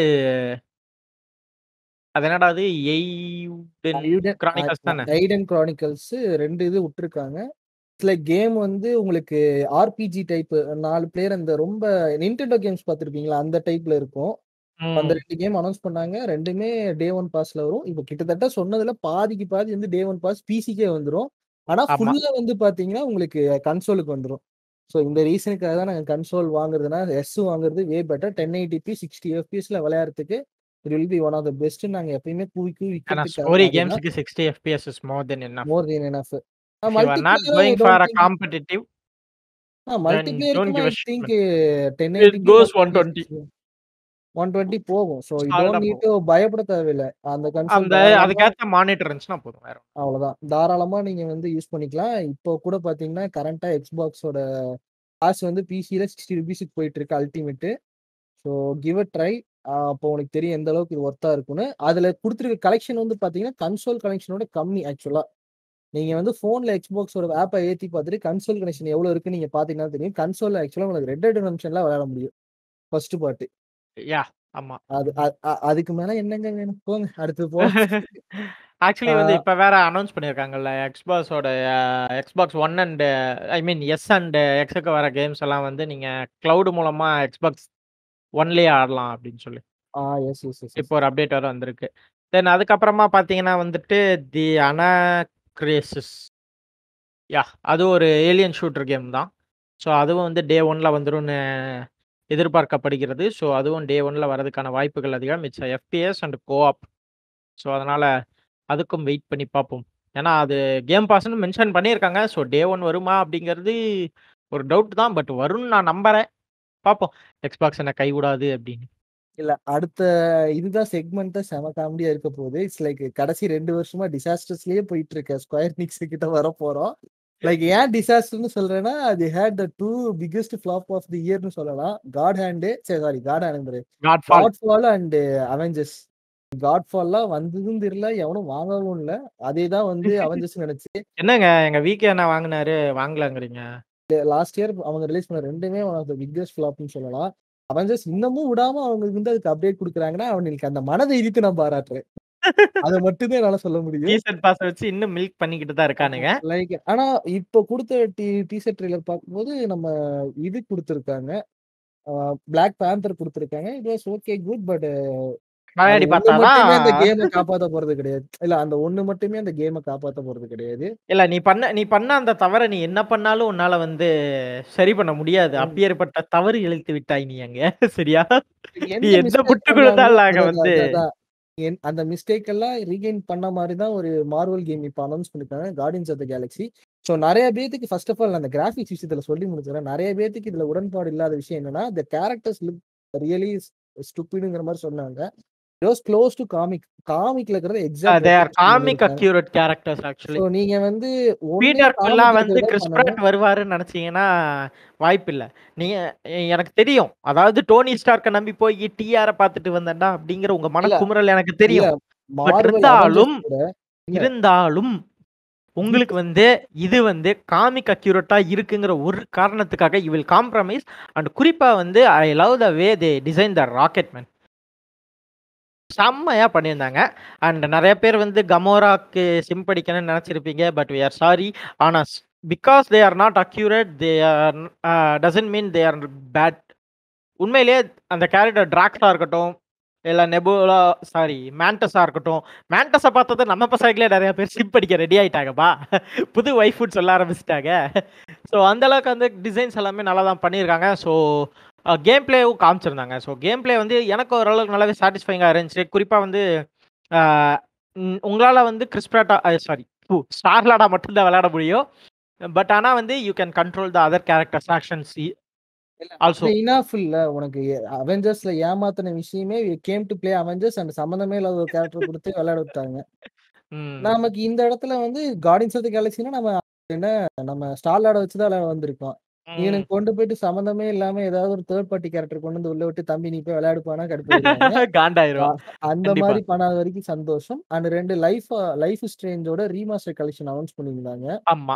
அது என்னடா அது? எய்டன் ஐடன் கிரானிக்கல்ஸ் தானே? ஐடன் கிரானிக்கல்ஸ் 2 இது விட்டுருக்காங்க. இட்ஸ் லைக் கேம் வந்து உங்களுக்கு ஆர்பிஜி டைப் 4 பிளேயர் அந்த ரொம்ப நிண்டெண்டோ கேம்ஸ் பார்த்திருப்பீங்களா? அந்த டைப்ல இருக்கும். அந்த ம். 2 கேம் அனௌன்ஸ் பண்ணாங்க. 2மே டே 1 பாஸ்ல வரும். இப்போ கிட்டத்தட்ட சொன்னதுல பாதிக்கு பாதி வந்து டே 1 பாஸ் பிசிக்கே வந்துரும். ஆனா ஆமா. ஃபுல்லா வந்து பார்த்தீங்கன்னா, உங்களுக்கு கன்சோலுக்கு வந்துரும். ஸோ இந்த ரீசனுக்காக தான் நாங்க கன்சோல் வாங்குறதுனா, எஸ் வாங்குறது வே பெட்டர் 1080p 60 எஃப்பிஎஸ்ல விளையாடுறதுக்கு it will be one of the best நாங்க எப்பயுமே கூவி கூவி ஆனா விக்கிறதுக்கு ஸ்டோரி அதுதான். கேம்ஸ்க்கு 60 FPS is more than enough. More than enough. If you are not மல்டிபிளேயரும் I going for don't a think competitive uh then மல்டிபிளேயருக்குமே don't give I a shit think man. 1080p it goes 120 120. 120 போகும். So you சாலிடா don't need போகும். To பயப்பட தேவையில்ல. அந்த console அந்த தாராளமா அதுக்கேத்த மானிட்டர் இருந்துச்சுன்னா போதும். வேற ஒண்ணும் அவ்வளோதான். தாராளமா நீங்க வந்து யூஸ் பண்ணிக்கலாம். இப்போ கூட பார்த்தீங்கன்னா, கரண்ட்டா Xboxோட காசு வந்து பிசில 60 ரூபீஸ்க்கு போயிட்டு இருக்கு ultimate. So give a try. அ அப்போ உனக்கு தெரியும் எந்த அளவுக்கு இது ஒர்த்தா இருக்குன்னு. அதுல குடுத்திருக்க கலெக்ஷன் வந்து பார்த்தீங்கன்னா, கன்சோல் கலெக்ஷனோட கம்மி ஆக்சுவலா. நீங்க வந்து ஃபோன்ல Xboxோட ஆப்ப ஏத்தி பார்த்துட்டு கன்சோல் கனெக்ஷன் எவ்வளோ இருக்குன்னு நீங்க பார்த்தீங்கன்னா தெரியும். கன்சோல்ல ஆக்சுவலா உங்களுக்கு ரெட் டெட் ரிடெம்ப்ஷன்லாம் விளையாட முடியும். First part. யாஹ்! ஆமா. அது அ அ அதுக்கு மேல என்னங்க வேணும்? போங்க அடுத்து போலாம். ஆக்சுவலி ஆ. வந்து இப்ப வேற அனவுன்ஸ் பண்ணியிருக்காங்கல்ல. Xboxோட Xbox One and I mean S and எக்ஸ்க்கு வர கேம்ஸ் எல்லாம் வந்து நீங்க கிளவுட் மூலமா Xbox Oneலயே ஆடலாம் அப்படின்னு சொல்லி. ஆ எஸ், எஸ், எஸ், எஸ். இப்போ ஒரு அப்டேட் வேற வந்திருக்கு. தென் அதுக்கப்புறமா பார்த்தீங்கன்னா வந்துட்டு தி அனாக்ரேசிஸ். யாஹ்! அது ஒரு ஏலியன் ஷூட்டர் கேம் தான். ஸோ அதுவும் வந்து டே 1ல வந்துரும்னு எதிர்பார்க்கப்படுகிறது. ஸோ அதுவும் டே 1ல வரதுக்கான வாய்ப்புகள் அதிகம். It's a FPS and co-op. So அதனால அதுக்கும் வெயிட் பண்ணி பார்ப்போம். ஏன்னா அது கேம் பாஸ்ன்னு மென்ஷன் பண்ணியிருக்காங்க. ஸோ டே 1 வருமா அப்படிங்கிறது ஒரு டவுட் தான். பட் வரும்னு நான் நம்புறேன். பார்ப்போம். Xbox என்ன கைவிடாது அப்படின்னு. இல்ல அடுத்த இதுதான் செக்மெண்ட்டா செம காமெடியா இருக்க போகுது. இட்ஸ் லைக் கடைசி 2 வருஷமா டிசாஸ்டர்ஸ்லயே போயிட்டு இருக்க ஸ்கொயர் நிக்ஸ் கிட்ட வரப்போறோம். லைக் ஏன் டிசாஸ்டர்ன்னு சொல்றேன்னா, the hate the 2 biggest flop of the இயர்ன்னு சொல்லலாம். காட் ஹேண்ட் சரி சாரி காட் ஹேண்ட்ங்கிறேன். Godfall. Godfall and Avengers. காட்ஃபால்லாம் வந்ததும் தெரியல. எவனும் வாங்கவும் இல்ல. அதே தான் வந்து அவெஞ்சர்ஸ்ன்னு நெனச்சு என்னங்க எங்க விகே அண்ணா வாங்குனாரு, வாங்கலங்கிறீங்க? லாஸ்ட் இயர் அவங்க ரிலீஸ் பண்ண 2மே ஒன் ஆஃப் த பிக்கெஸ்ட் ஃப்ளாப்ன்னு சொல்லலாம். அவெஞ்சர்ஸ் இன்னமும் விடாம அவங்க வந்து அதுக்கு அப்டேட் குடுக்குறாங்கன்னா, அவனுங்களுக்கு அந்த மன தைரியத்த நான் பாராட்டுறேன். அத மட்டும் தான் என்னால சொல்ல முடியும். டீசர்ட் பாஸ வச்சு இன்னும் மில்க் பண்ணிக்கிட்டு தான் இருக்கானுங்க. லைக் ஆனா இப்ப குடுத்த டி டீசர் ட்ரெய்லர் பார்க்கும்போது நம்ம இது குடுத்துருக்காங்க. ஆ பிளாக் பேந்தர் குடுத்துருக்காங்க. It was okay good. But அது விளையாடி 1 பார்த்தா மட்டுமே அந்த தான் கேம காப்பாத்த போறது கிடையாது. இல்ல அந்த 1 மட்டுமே அந்த கேம காப்பாத்த போறது கிடையாது. இல்ல நீ பண்ண நீ பண்ண அந்த தவற நீ என்ன பண்ணாலும் உன்னால வந்து சரி பண்ண முடியாது. ம். அப்பேற்பட்ட தவறு இழைத்து விட்டாய் நீ அங்க. சரியா? நீ எந்த எந்த மிஸ்டேக் முட்டு பண்ணாலும் குடுத்தாலும் நாங்க அதான் வந்து அதான் அதான். என் அந்த மிஸ்டேக் எல்லாம் ரீகெயின் பண்ண மாரி தான் ஒரு மார்வெல் கேம் இப்ப அனவுன்ஸ் பண்ணிருக்காங்க. Guardians of the Galaxy. So நெறைய பேத்துக்கு ஃபர்ஸ்ட் ஆஃப் ஆல் அந்த கிராபிக்ஸ் விஷயத்துல சொல்லி முடிச்சுர்றேன். நெறைய பேத்துக்கு இதுல உடன்பாடு இல்லாத விஷயம் என்னன்னா, த கேரக்டர்ஸ் லுக் ரியலி ஸ்டூபிட்ங்கிற மாரி சொன்னாங்க. It was close to comic. காமிக்ல இருக்கிறது a exact they are replication comic பண்ணியிருக்காங்க. Accurate characters actually. ஸோ நீங்க வந்து ஒண்ணே பீட்டர் குல்லா காமிக் வந்து இருக்கிறத கிறிஸ் பண்ணணும். பிராட் வருவாருன்னு நெனச்சீங்கன்னா, வாய்ப்பில்ல. நீங்க எ எனக்கு தெரியும். அதாவது டோனி ஸ்டார்க்க நம்பி போய் டிஆர பார்த்துட்டு வந்தேன்டா அப்படிங்கிற உங்க இல்ல. மனக்குமுறல் எனக்கு இல்ல. தெரியும். பட் மார்வெல் இருந்தாலும் அவெஞ்சர்ஸ் கூட இல்ல. இருந்தாலும் உங்களுக்கு வந்து இது வந்து காமிக் அக்யூரேட்டா இருக்குங்கிற ஒரு காரணத்துக்காக யூ வில் காம்ப்ரமைஸ் அண்ட் குறிப்பா வந்து I love the way they design the rocket man. செம்மையா பண்ணியிருந்தாங்க. அண்ட் நெறைய பேர் வந்து கமோராக்கு சிம்ப் அடிக்கணும்னு நெனச்சிருப்பீங்க. But we are sorry. ஆனா ஸ் because they are not accurate they are a doesn't mean they are bad. உண்மையிலேயே அந்த கேரக்டர் டிராக்ஸா இருக்கட்டும், இல்ல நெபுலா சாரி மேண்டஸா இருக்கட்டும். மேண்டஸ பார்த்ததும் நம்ம பசங்களே நெறைய பேர் சிம்ப் அடிக்க ரெடி ஆயிட்டாங்கப்பா. புது வைஃப்ன்னு சொல்ல ஆரம்பிச்சுட்டாங்க. ஸோ அந்த அளவுக்கு வந்து டிசைன்ஸ் எல்லாமே நல்லா தான் பண்ணியிருக்காங்க. ஸோ அ கேம் பிளேவும் காமிச்சிருந்தாங்க. ஸோ கேம் பிளே வந்து எனக்கு ஓரளவுக்கு நல்லாவே சாட்டிஸ்ஃபையிங்கா இருந்துச்சு. குறிப்பா வந்து ஆ ம் உங்களால வந்து கிறிஸ் பிராட்டா அ சாரி ப்பு ஸ்டார் லார்டா மட்டும் தான் விளையாட முடியும். பட் ஆனா வந்து you can control the other characters actions இ இல்ல ஆல்சோ. அது இனஃப் இல்ல. உனக்கு அவெஞ்சர்ஸ்ல ஏமாத்துன விஷயமே game to play Avengers and சம்மந்தமே இல்லாத ஒரு கேரக்டர் குடுத்து விளையாட விட்டாங்க. ம். நமக்கு இந்த இடத்துல வந்து கார்டியன்ஸ் ஆஃப் த கேலக்ஸின்னா நம்ம என்ன நம்ம ஸ்டார் லார்ட வச்சு தான் விளையாட வந்திருக்கோம். ம். இவனுங்க கொண்டு போயிட்டு சம்மந்தமே இல்லாம ஏதாவது ஒரு தேர்ட் பார்ட்டி கேரக்டர் கொண்டு வந்து உள்ள விட்டு தம்பி நீ போய் விளையாடுப்பான்னா கடுப்பாயிருவாங்க. காண்டாயிருவான். அ அந்த கண்டிப்பா. மாரி பண்ணாத வரைக்கும் சந்தோஷம். அண்ட் 2 லைஃப் லைஃப் இஸ் ஸ்ட்ரேஞ்சோட ரீமாஸ்டர் கலெக்ஷன் அனவுன்ஸ் பண்ணியிருந்தாங்க. ஆமா.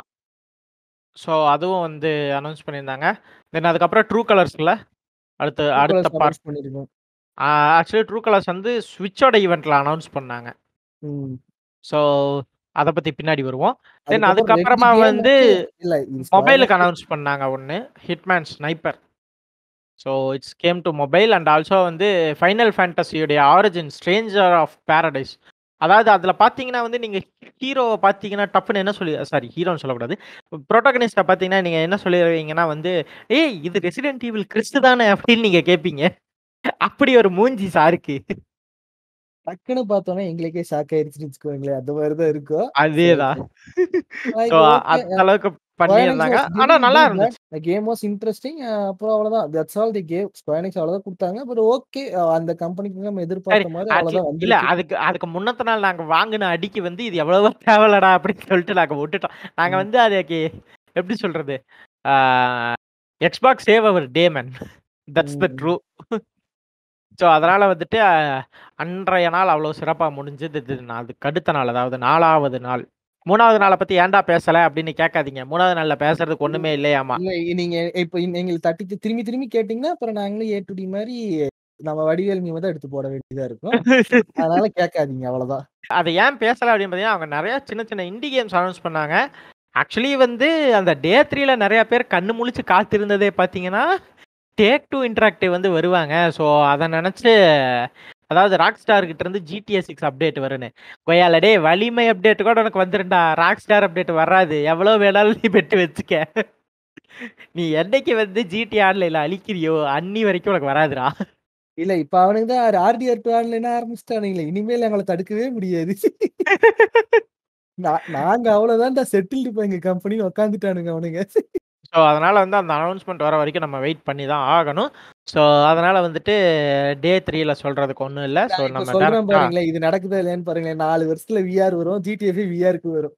ஸோ அதுவும் வந்து அனவுன்ஸ் பண்ணியிருந்தாங்க. தென் அதுக்கப்புறம் ட்ரூ கலர்ஸ்ல அடுத்து ட்ரூ அடுத்த கலர்ஸ் பார்ட் அனவுன்ஸ் பண்ணியிருக்கோம். ஆ ஆக்சுவலி ட்ரூ கலர்ஸ் வந்து ஸ்விட்சோட ஈவென்ட்ல அனவுன்ஸ் பண்ணாங்க. ம். ஸோ அத பத்தி பின்னாடி வருவோம். தென் அதுக்கப்புறம் 2 அதுக்கப்புறமா கேம் வந்து வந்து இல்ல இது ஸ்கொயர் மொபைலுக்கு எனிக்ஸ் அனவுன்ஸ் பண்ணாங்க ஒண்ணு. Hitman Sniper. So it's game to mobile and also வந்து ஃபைனல் ஃபேண்டஸியுடைய ஆரிஜின் ஸ்ட்ரேஞ்சர் ஆஃப் பாரடைஸ். அதாவது அதில பார்த்தீங்கன்னா வந்து நீங்க ஹீரோவ பார்த்தீங்கன்னா டப்புன்னு என்ன சொல்லி சாரி ஹீரோன்னு சொல்லக்கூடாது. புரோட்டகனிஸ்ட்ட பார்த்தீங்கன்னா நீங்க என்ன சொல்லிருவீங்கன்னா வந்து, "ஏய் இது ரெசிடென்ட் ஈவில் கிறிஸ் தானே" அப்படின்னு நீங்க கேட்பீங்க. அப்படி ஒரு மூஞ்சி சாருக்கு. டக்குன்னு பார்த்தோனே எங்களுக்கே ஷாக் ஆயிருச்சுன்னு வச்சுக்கோங்களேன். அந்த மாரி தான் இருக்கும். ஸோ அதேதான். லைக் ஸோ ஓகே அந்த அளவுக்கு ஸ்கொயர் எனிக்ஸ் பண்ணியிருந்தாங்க. வாஸ் ஆனா டிட்ன்ட் நல்லா டூ பேட். இருந்துச்சு. The game was interesting. அ அப்புறம் அவ்வளோதான். That's all the game. Square Enix அவ்வளோதான் குடுத்தாங்க. பட் ஓகே அந்த கம்பெனிக்கு நம்ம சரி. எதிர்பார்த்த மாரி ஆக்சுவலி அவ்வளோதான் இல்ல வந்திருக்கு. அதுக்கு அதுக்கு முன்னத்த நாள் நாங்க வாங்குன அடிக்கு வந்து இது எவ்வளவோ தேவலடா அப்படின்னு சொல்லிட்டு நாங்க விட்டுட்டோம். நாங்க ம். வந்து அதுக்கு எப்படி சொல்றது? ஆ Xbox save our day man. That's the hmm. True. So அதனால வந்துட்டு அ அன்றைய நாள் அவ்வளோ சிறப்பா முடிஞ்சது. இது அதுக்கு அடுத்த நாள் அதாவது 4வது நாள். 3வது நாள பத்தி ஏன்டா பேசல அப்படின்னு கேட்காதீங்க. 3வது நாள்ல பேசுறதுக்கு ஒண்ணுமே இல்லையாமா. இல்ல நீங்க இப்ப எங்களுக்கு தட்டி திரும்பி திரும்பி கேட்டீங்கன்னா, அப்புறம் நாங்களும் ஏ டு டி மாரி நம்ம வடிவேல் மீம தான் எடுத்து போட வேண்டியதா இருக்கும். அதனால கேட்காதீங்க அவ்வளோதான். அத ஏன் பேசல அப்படின்னு பார்த்தீங்கன்னா, அவங்க நெறைய சின்ன சின்ன இண்டி கேம்ஸ் அனௌன்ஸ் பண்ணாங்க. ஆக்சுவலி வந்து அந்த டே 3ல நெறைய பேர் கண்ணு முழிச்சு காத்திருந்ததே பார்த்தீங்கன்னா, டேக் 2 இன்டராக்டிவ் வந்து வருவாங்க. ஸோ அத நெனச்சு அதாவது ராக்ஸ்டார் கிட்ட இருந்து GTA 6 அப்டேட் வரும்னு. கொய்யால டேய் வலிமை அப்டேட் கூட உனக்கு வந்துரும்டா. ராக்ஸ்டார் அப்டேட் வராது. எவ்வளோ வேணாலும் நீ பெட்டு வச்சுக்க. நீ என்னைக்கு வந்து GTA ஆன்லைன்ல அழிக்கிறியோ, அன்னி வரைக்கும் உனக்கு வராதுடா. இல்ல இப்ப அவனுங்க தான் ஆர்டிஆர் 2 ஆன்லைன் ஆரம்பிச்சுட்டானுங்களே. இனிமேல் எங்கள தடுக்கவே முடியாது. நா நாங்க அவ்வளோதான்டா செட்டில்டு இப்ப எங்க கம்பெனின்னு உட்காந்துட்டானுங்க அவனுங்க. ஸோ அதனால வந்து அந்த அனௌன்ஸ்மென்ட் வர வரைக்கும் நம்ம வெயிட் பண்ணி தான் ஆகணும். ஸோ அதனால வந்துட்டு டே 3ல சொல்றதுக்கு ஒண்ணும் இல்ல. ஸோ நான் இப்ப நம்ம சொல்றேன் டைரக்ட்டா பாருங்களேன். இது நடக்குதா இல்லையான்னு பாருங்களேன். 4 வருஷத்துல விஆர் வரும். ஜிடிஎஃப் விஆர்க்கு வரும்.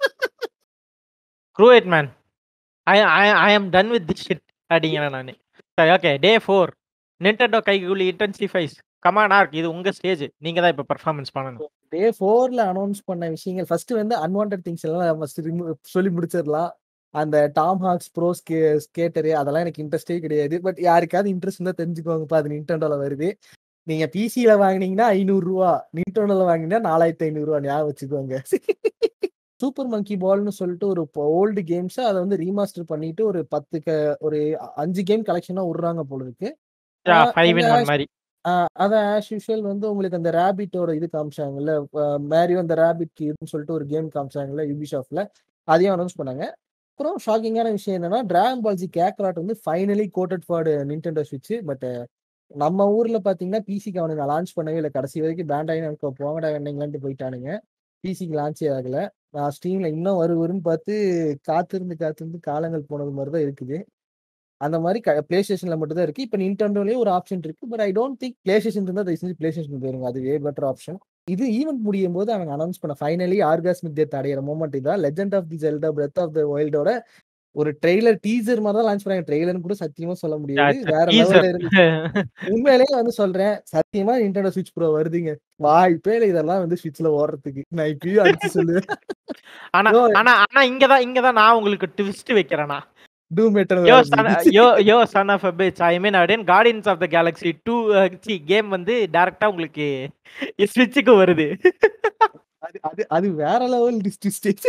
Screw it man. I I I am done with this shit அப்படிங்கிறேன் நானு. சரி ஓகே. டே 4 Nintendo கைக்கூலி இன்டென்சிஃபைஸ். கம் ஆன் ஆர்க் இது உங்க ஸ்டேஜ். நீங்க தான் இப்ப பெர்ஃபார்மன்ஸ் பண்ணணும். டே 4ல அனௌன்ஸ் பண்ண விஷயங்கள் ஃபர்ஸ்ட் வந்து அன்வான்டட் திங்ஸ் எல்லாம் ஃபர்ஸ்ட் ரிமூவ் சொல்லி முடிச்சிடலாம். அந்த டாம் ஹாக்ஸ் ப்ரோ ஸ்கே ஸ்கேட்டரு அதெல்லாம் எனக்கு இன்ட்ரெஸ்டே கிடையாது. பட் யாருக்காவது இன்ட்ரெஸ்ட் இருந்தா தெரிஞ்சுக்கோங்கப்பா. அது Nintendoல வருது. நீங்க பிசில வாங்குனீங்கன்னா ரூ. 500 Nintendoல வாங்குனீங்கன்னா ரூ. 4500 ஞாபகம் வச்சுக்கோங்க. சூப்பர் மங்கி பால்ன்னு சொல்லிட்டு ஒரு ஓல்டு கேம்ஸ அத வந்து ரீமாஸ்டர் பண்ணிட்டு ஒரு 10 க ஒரு 5 கேம் கலெக்ஷனா விடுறாங்க போல இருக்கு. யா ஆ 5 அந்த இன் 1 ஆஸ் மாரி. ஆ அதான் ஆஸ் யூசுவல் வந்து உங்களுக்கு அந்த ராபிட்டோட இது காமிச்சாங்கல்ல. அ மேரியோ அந்த ராபிட் கிட்ன்னு சொல்லிட்டு ஒரு கேம் காமிச்சாங்கல்ல யூபிசாஃப்ட்ல. அதையும் அனௌன்ஸ் பண்ணாங்க. அப்புறம் ஷாக்கிங்கான விஷயம் என்னன்னா, டிராகன் பால் ஜி கேக்காராட் வந்து finally got it for Nintendo Switch. But நம்ம ஊர்ல பார்த்தீங்கன்னா, பிசிக்கு அவனுங்க லான்ச் பண்ணவே இல்ல. கடைசி வரைக்கும் பேண்டாயி நமக்கு போங்கடா வெண்ணெங்களான்ட்டு போயிட்டானுங்க. பிசிக்கு லான்ச்சே ஆகல. நான் ஸ்டீம்ல இன்னும் வரும் வரும்ன்னு பார்த்து காத்திருந்து காத்திருந்து காலங்கள் போனது மாரி தான் இருக்குது. அந்த மாரி க PlayStationல மட்டும் தான் இருக்கு. இப்ப Nintendoலயும் ஒரு ஆப்ஷன் இருக்கு. But I don't think PlayStation இருந்தா தயவு செஞ்சு PlayStation போயிருங்க. அது வே பெட்டர் ஆப்ஷன். இது ஈவென்ட் முடியும்போது அவங்க அனௌன்ஸ் பண்ண ஃபைனலி ஆர்காஸ்மிக் டெத் அடையிற மொமெண்ட் இதான். Legend of the Zelda breath of the வைல்டோட ஒரு ட்ரெய்லர் டீசர் மாரி தான் லான்ச் பண்ணாங்க. ட்ரெய்லர்ன்னு கூட சத்தியமா சொல்ல முடியாது. இட்ஸ் அ வேற டீசர். லெவல்ல இருந்துச்சு. உண்மையிலேயே வந்து சொல்றேன். சத்தியமா Nintendo Switch Pro வருதுங்க. வாய்ப்பே இல்ல இதெல்லாம் வந்து Switchல ஓடுறதுக்கு. நான் இப்பயும் அடிச்சு சொல்லுவேன். ஆனா யோ ஆனா ஆனா இங்க தான் இங்க தான் நான் உங்களுக்கு ட்விஸ்ட் வைக்கிறேன்னா. டூம் எட்டர்னல் யோ வர சன் போகுது. Yo yo son of a bitch. I mean அப்படின் கார்டியன்ஸ் ஆஃப் த கேலக்ஸி 2 அ சி கேம் வந்து டைரக்ட்டா உங்களுக்கு ஸ்விட்ச்க்கு வருது. அது அது அது வேற லெவல் ட்விஸ்ட்.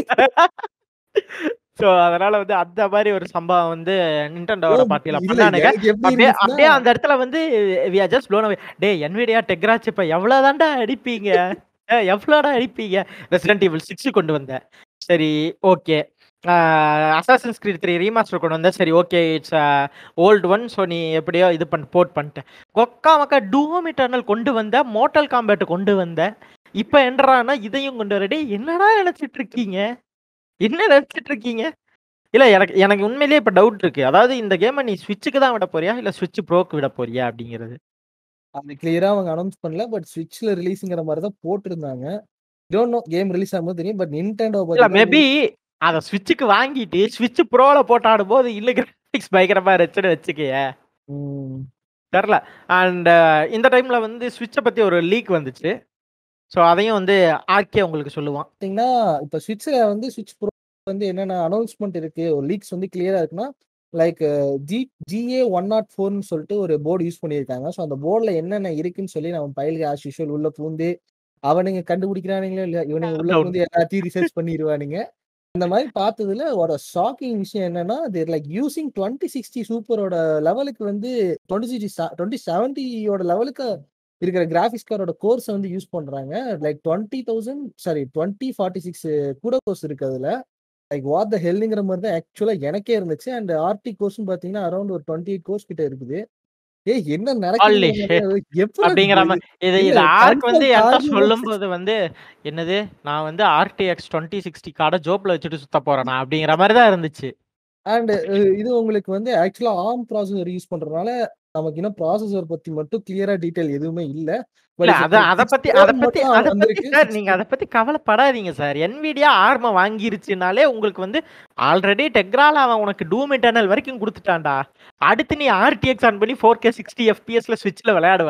ஸோ அதனால வந்து அந்த மாரி ஒரு சம்பவம் வந்து யோ Nintendoவோட பார்ட்டில இல்ல பண்ணானுங்க. எனக்கு எப்படி அப்படியே இருந்துச்சுன்னா அப்படியே அந்த இடத்துல வந்து we are just blown away. டேய் Nvidia Tegra சிப்ப எவ்வளோ தான்டா அடிப்பீங்க? அ எவ்வளோடா அடிப்பீங்க? Resident Evil 6 கொண்டு வந்த. சரி ஓகே. ஆ Assassin's Creed 3 ரீமாஸ்டர் கொண்டு வந்த. சரி okay. It's a old one. So நீ எப்படியோ இது பண்ணி போர்ட் பண்ணிட்ட. கொக்கா மக்கா டூம் இட்டர்னல் கொண்டு வந்த. மோர்ட்டல் காம்பேட் கொண்டு வந்த. இப்ப என்னடான்னா இதையும் கொண்டு வர. டேய் என்னடா நெனச்சிட்டு இருக்கீங்க? என்ன நெனச்சிட்டு இருக்கீங்க? இல்ல எனக்கு எனக்கு உண்மையிலேயே இப்ப டவுட் இருக்கு. அதாவது இந்த கேம நீ ஸ்விட்ச்க்கு தான் விட போறியா? இல்ல ஸ்விட்ச் ப்ரோக்கு விட போறியா? அப்படிங்கிறது. அது கிளியரா அவங்க அனௌன்ஸ் பண்ணல. பட் Switchல ரிலீஸ்ங்கிற மாரி தான் போட்டிருந்தாங்க. டோன்ட் நோ கேம் ரிலீஸ் ஆகும்போது தெரியும். பட் Nintendo இல்ல பார்த்தீங்கன்னா மேபி அத ஸ்விட்ச்க்கு வாங்கிட்டு ஸ்விட்ச் ப்ரோல போட்டு ஆடும்போது இன்னும் கிராபிக்ஸ் பயங்கரமா இருந்துச்சுன்னு வச்சுக்கயேன். ம். தெர்ல. அண்ட் இந்த டைம்ல வந்து ஸ்விட்ச்ச பத்தி ஒரு லீக் வந்துச்சு. ஸோ அதையும் வந்து ஆர்கே உங்களுக்கு சொல்லுவான். பார்த்தீங்கன்னா, இப்ப Switchல வந்து Switch Pro வந்து என்னென்ன அனௌன்ஸ்மென்ட் இருக்கு. ஒரு லீக்ஸ் வந்து கிளியரா இருக்குன்னா, லைக் ஜி GA 104ன்னு சொல்லிட்டு ஒரு போர்ட் யூஸ் பண்ணியிருக்காங்க. ஸோ அந்த போர்ட்ல என்னென்ன இருக்குன்னு சொல்லி நம்ம பயலுக ஆஸ் யூசுவல் உள்ள பூந்து, அவனுங்க கண்டுபிடிக்கிறானுங்களோ இல்லையோ, இவனுங்க உள்ள டவுன். பூந்து எல்லாத்தையும் ரிசர்ச் பண்ணிருவானுங்க. அந்த மாரி பார்த்ததுல ஒரு ஷாக்கிங் விஷயம் என்னன்னா, தேர் லைக் யூசிங் 2060 சூப்பரோட லெவலுக்கு வந்து 2060 ச 2070யோட லெவலுக்கு இருக்கிற கிராபிக்ஸ் கார்டோட கோர்ஸ வந்து யூஸ் பண்றாங்க. லைக் 20,000 சாரி 2046 CUDA கோர்ஸ் இருக்கு அதுல. லைக் வாட் த ஹெல்ங்கிற மாரி தான் ஆக்சுவலா எனக்கே இருந்துச்சு. அண்ட் ஆர்டி கோர்ஸ்ன்னு பார்த்தீங்கன்னா, அரவுண்ட் ஒரு 28 கோர்ஸ் கிட்ட இருக்குது. ஏய் என்ன ஹாலி நடக்குதுங்கிற ஷிட்! மாரி எப்புட்றா அப்படிங்கிற இது மாரி இது இல்ல இது ஆர்க் வந்து கன்ஃபார்ம் என்ட்ட கார்டு சொல்லும்போது வந்து, என்னது நான் வந்து RTX 2060 கார்ட ஜோப்ல வச்சுட்டு சுத்த போறேனா? அப்படிங்கிற மாரி தான் இருந்துச்சு. அண்ட் அ இது உங்களுக்கு வந்து ஆக்சுவலா ARM ப்ராசஸர் யூஸ் பண்றதுனால, நமக்கு இன்னும் ப்ராசஸர் பத்தி மட்டும் கிளியரா டீட்டெயில் எதுவுமே இல்ல. பட் இல்ல இட்ஸ் அத அத 6 பத்தி கோர் அத பத்தி மட்டும் அத பத்தி வந்திருக்கு. சார் 6 நீங்க அத பத்தி கவலைப்படாதீங்க சார். Nvidia ARM வாங்கிருச்சுனாலே உங்களுக்கு வந்து ஆல்ரெடி Tegraல அவன் உனக்கு டூம் இட்டர்னல் வரைக்கும் குடுத்துட்டான்டா. அடுத்து நீ RTX ஆன் பண்ணி 4K 60 FPSல ஸ்விட்ச்ல விளையாடுவடா.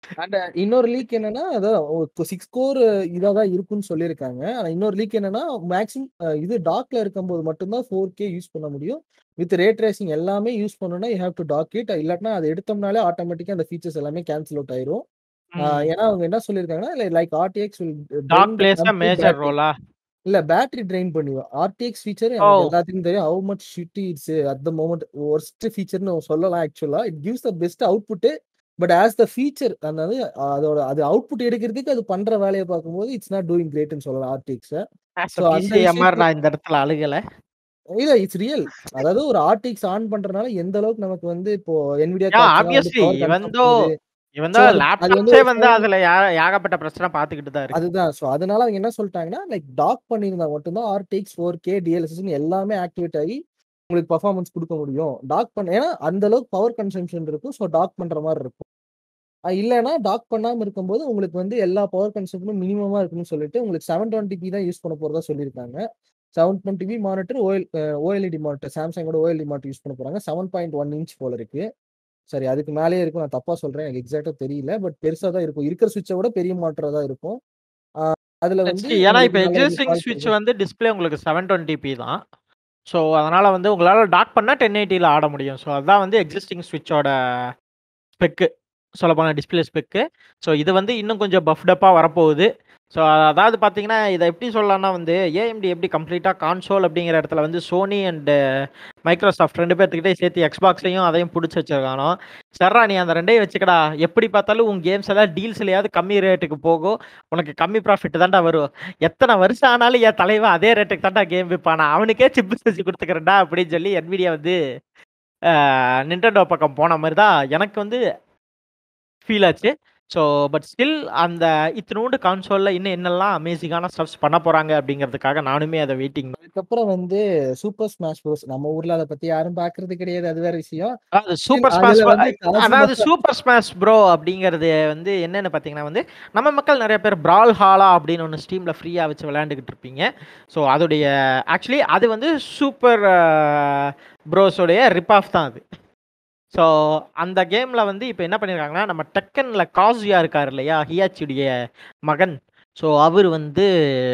அண்ட் இன்னொரு லீக் என்னன்னா, அதான் ஒ 6 கோர் இதா தான் இருக்கும்னு சொல்லியிருக்காங்க. ஆனா இன்னொரு லீக் என்னன்னா, மேக்ஸிமம் அ இது டாக்ல இருக்கும்போது மட்டும் தான் 4கே யூஸ் பண்ண முடியும். வித் ரே ட்ரேசிங் எல்லாமே யூஸ் பண்ணணும்னா, you have to dock it. இல்லாட்டினா அத எடுத்தோம்னாலே ஆட்டோமேட்டிக்கா அந்த ஃபீச்சர்ஸ் எல்லாமே கேன்சல் அவுட் ஆயிரும். ஆ ம். ஏன்னா அவங்க என்ன சொல்லியிருக்காங்கன்னா, லை like RTX will dock drain the place a complete major battery. ரோலா? இல்ல பேட்டரி ட்ரெயின் பண்ணிரும். RTX feature oh! நமக்கு எல்லாத்துக்கும் தெரியும். How much shitty it's at the moment worst ஃபீச்சர்ன்னு சொல்லலாம் ஆக்சுவலா. It gives the best output. But as the feature அதாவது அதோட அது அவுட்புட் எடுக்கிறதுக்கு அது பண்ற வேலைய பார்க்கும்போது இட்ஸ் நாட் டூயிங் கிரேட்ன்னு சொல்லலாம் ஆர்டிஎக்ஸ. ஆஸ் சோ அ அந்த பிசிஏஎம்ஆர் விஷயத்துல நான் இந்த இடத்துல அழுகல. இல்ல இட்ஸ் ரியல். அதாவது ஒரு ஆர்டிஎக்ஸ் ஆன் பண்றனால எந்த அளவுக்கு நமக்கு வந்து இப்போ NVIDIA யா கார்ட்ஸ்லாம் வந்து ஆப்வியஸ்லி பவர் ஈவன் கன்சம்ப்ட் தோ பண்ணுது. ஈவன் சோ தோ அது அது வந்து லேப்டாப்ஸே ஒரு வந்து ஃபோன் அதுல யா ஏகப்பட்ட பிரச்சனை பார்த்துக்கிட்டு தான் இருக்கு. அதுதான். சோ அதனால அவங்க என்ன சொல்ட்டாங்கன்னா, லைக் டாக் பண்ணியிருந்தா மட்டும் தான் ஆர்டிஎக்ஸ் 4கே, டிஎல்எஸ்எஸ்ன்னு எல்லாமே ஆக்டிவேட் ஆகி உங்களுக்கு பெர்ஃபார்மன்ஸ் குடுக்க முடியும். டாக் பண்ண ஏன்னா அந்த அளவுக்கு பவர் கன்சம்ப்ஷன் இருக்கும். சோ டாக் பண்ற மாரி இருக்கும். அ இல்லன்னா டாக் பண்ணாம இருக்கும்போது உங்களுக்கு வந்து எல்லா பவர் கன்சம்ப்ஷனும் மினிமமா இருக்கும்னு சொல்லிட்டு உங்களுக்கு 720p தான் யூஸ் பண்ண போறதா சொல்லியிருக்காங்க. 720p monitor OL uh OLED monitor சாம்சங்கோட ஓஎல்இடி மானிட்டர் யூஸ் பண்ண போறாங்க. 7.1 இன்ச் போல இருக்கு. சரி அதுக்கு மேலேயே இருக்கும். நான் தப்பா சொல்றேன். எனக்கு எக்ஸாக்ட்டா தெரியல. பட் பெருசா தான் இருக்கும். இருக்கிற ஸ்விட்ச விட பெரிய மானிட்டரா தான் இருக்கும். ஆ அதுல லெட்ஸ் வந்து சி ஏன்னா இப்ப உங்களுக்கு நல்ல எக்ஸிஸ்டிங் குவாலிட்டி ஸ்விட்ச் இருக்கும். வந்து டிஸ்ப்ளே உங்களுக்கு 720p தான். ஸோ அதனால வந்து உங்களால டாக் பண்ணா 1080ல ஆட முடியும். ஸோ அதான் வந்து எக்ஸிஸ்டிங் ஸ்விட்சோட ஸ்பெக்கு. சொல்லப்போனா டிஸ்ப்ளே ஸ்பெக்கு. ஸோ இது வந்து இன்னும் கொஞ்சம் பஃப்ட் அப்பா வரப்போகுது. ஸோ அதாவது பார்த்தீங்கன்னா, இத எப்படி சொல்லலாம்னா வந்து ஏஎம்டி எப்படி கம்ப்ளீட்டா கான்சோல் அப்படிங்கிற இடத்துல வந்து சோனி அண்ட் மைக்ரோசாஃப்ட் 2 பேத்துக்கிட்டயும் சேர்த்து எக்ஸ்பாக்ஸையும் அதையும் புடிச்சு வச்சிருக்கானோ, "சரிடா நீ அந்த 2யும் வச்சுக்கடா. எப்படி பார்த்தாலும் உன் கேம்ஸ் எல்லாம் டீல்ஸ்லயாவது கம்மி ரேட்டுக்கு போகும். உனக்கு கம்மி ப்ராஃபிட் தான்டா வரும். எத்தன வருஷம் ஆனாலும் என் தலைவன் அதே ரேட்டுக்கு தான்டா கேம் விப்பானா. அவனுக்கே சிப் செஞ்சு குடுத்துக்கிறேன்டா" அப்படின்னு சொல்லி NVIDIA வந்து அ நிண்டெண்டோ பக்கம் போன மாரி தான் எனக்கு வந்து ஃபீல் ஆச்சு. ஸோ பட் ஸ்டில் அந்த இத்துணூண்டு கான்சோல்ல இன்னும் என்னெல்லாம் அமேசிங்கான ஸ்டஃப்ஸ் பண்ண போறாங்க அப்படிங்கிறதுக்காக நானுமே அத வெயிட்டிங் தான். அதுக்கப்புறம் வந்து சூப்பர் ஸ்மாஷ் ப்ரோஸ். நம்ம ஊர்ல அத பத்தி யாரும் பார்க்கறது கிடையாது. அது வேற விஷயம். அதாவது ஸ்டில் சூப்பர் ஸ்மாஷ் அதுல ப வந்து காசு அதாவது மட்டும் சூப்பர் ஸ்மாஷ் ப்ரோ அப்படிங்கிறது வந்து என்னன்னு பார்த்தீங்கன்னா வந்து, நம்ம மக்கள் நெறைய பேர் பிரால் ஹாலா அப்படின்னு ஒண்ணு ஸ்டீம்ல ஃப்ரீயா வச்சு விளையாண்டுகிட்டு இருப்பீங்க. ஸோ அதோடைய ஆக்சுவலி அது வந்து சூப்பர் அ ப்ரோஸோடைய ரிப் ஆஃப் தான் அது. ஸோ அந்த கேம்ல வந்து இப்ப என்ன பண்ணியிருக்காங்கன்னா, நம்ம டெக்கன்ல காஸுயா இருக்காரு இல்லையா? ஹியாச்சியுடைய மகன். ஸோ அவரு வந்து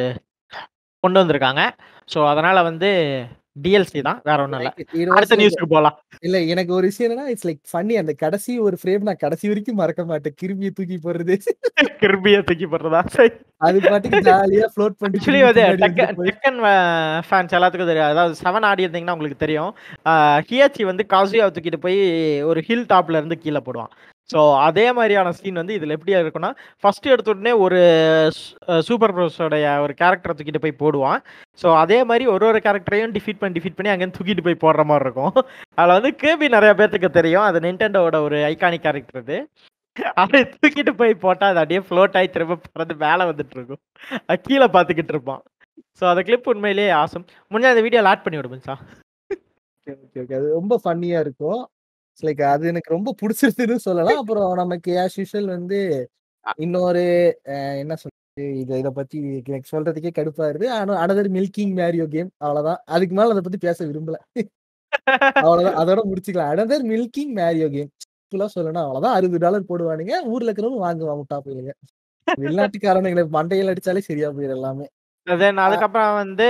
கொண்டு வந்திருக்காங்க. ஸோ அதனால வந்து டிஎல்சி தான். வேற ஒண்ணும் இல்ல. லைக் இட் வாஸ் அடுத்த லைக் நியூஸ்க்கு போலாம். இல்ல எனக்கு ஒரு விஷயம் என்னன்னா, இட்ஸ் லைக் ஃபன்னி அந்த கடைசி ஒரு ஃப்ரேம் நான் கடைசி வரைக்கும் மறக்க மாட்டேன். கிருமிய தூக்கி போடுறது. கிர்பிய தூக்கி போடுறதா? சரி. அது பாட்டுக்கு ஜாலியா ஃப்ளோட் பண்ணிட்டு ஆக்சுவலி திரும்பி வந்து பின்னாடி டெக்க வந்து போய் டெக்கன் அ ஃபேன்ஸ் எல்லாத்துக்கும் தெரியும். அதாவது 7 ஆடி இருந்தீங்கன்னா உங்களுக்கு தெரியும். அ ஹியாச்சி வந்து காஸுயாவ தூக்கிட்டு போய் ஒரு ஹில் டாப்ல இருந்து கீழ போடுவான். ஸோ அதே மாரியான சீன் வந்து இதுல எப்படி இருக்கும்னா, ஃபர்ஸ்ட் எடுத்த உடனே ஒரு ஸ் சூப்பர் ப்ரோஸோடைய ஒரு கேரக்டர தூக்கிட்டு போய் போடுவான். ஸோ அதே மாரி ஒரு ஒரு கேரக்டரையும் டிஃபீட் பண்ணி டிஃபீட் பண்ணி அங்கேருந்து தூக்கிட்டு போய் போடுற மாரி இருக்கும். அதுல வந்து கேபி நெறைய பேத்துக்கு தெரியும். அது நிண்டெண்டோவோட ஒரு ஐகானிக் கேரக்டர் அது. அதை தூக்கிட்டு போய் போட்டா அது அப்படியே ஃப்ளோட் ஆயி திரும்ப பறந்து மேல வந்துட்டு இருக்கும். அது கீழ பார்த்துக்கிட்டு இருப்பான். ஸோ அந்த கிளிப் உண்மையிலேயே ஆசம். முடிஞ்சா இந்த வீடியோல ஆட் பண்ணி விடு மச்சான். Okay, okay, okay. அது ரொம்ப ஃபன்னியா இருக்கும். இட்ஸ் லைக் அது எனக்கு ரொம்ப புடிச்சிருக்குன்னு சொல்லலாம். அப்புறம் நமக்கு ஆஸ் யூசுவல் வந்து அ இன்னொரு அ என்ன சொல்றது? இத இத பத்தி எனக்கு சொல்றதுக்கே கடுப்பா இருக்கு. ஆனா அனதர் மில்கிங் மேரியோ கேம் அவ்வளவுதான். அதுக்கு மேல அத பத்தி பேச விரும்பல. அவ்வளவுதான். அதோட முடிச்சுக்கலாம். Another milking Mario game. சிம்பிளா சொல்லணும்னா அவ்வளவுதான். $60 போடுவானுங்க. ஊர்ல இருக்கிறவங்க வாங்குவான் முட்டா பயலுங்க. வெளிநாட்டுக்காரனுங்கள மண்டையில அடிச்சாலே சரியா போயிரும் எல்லாமே. தென் அ அதுக்கப்புறம் வந்து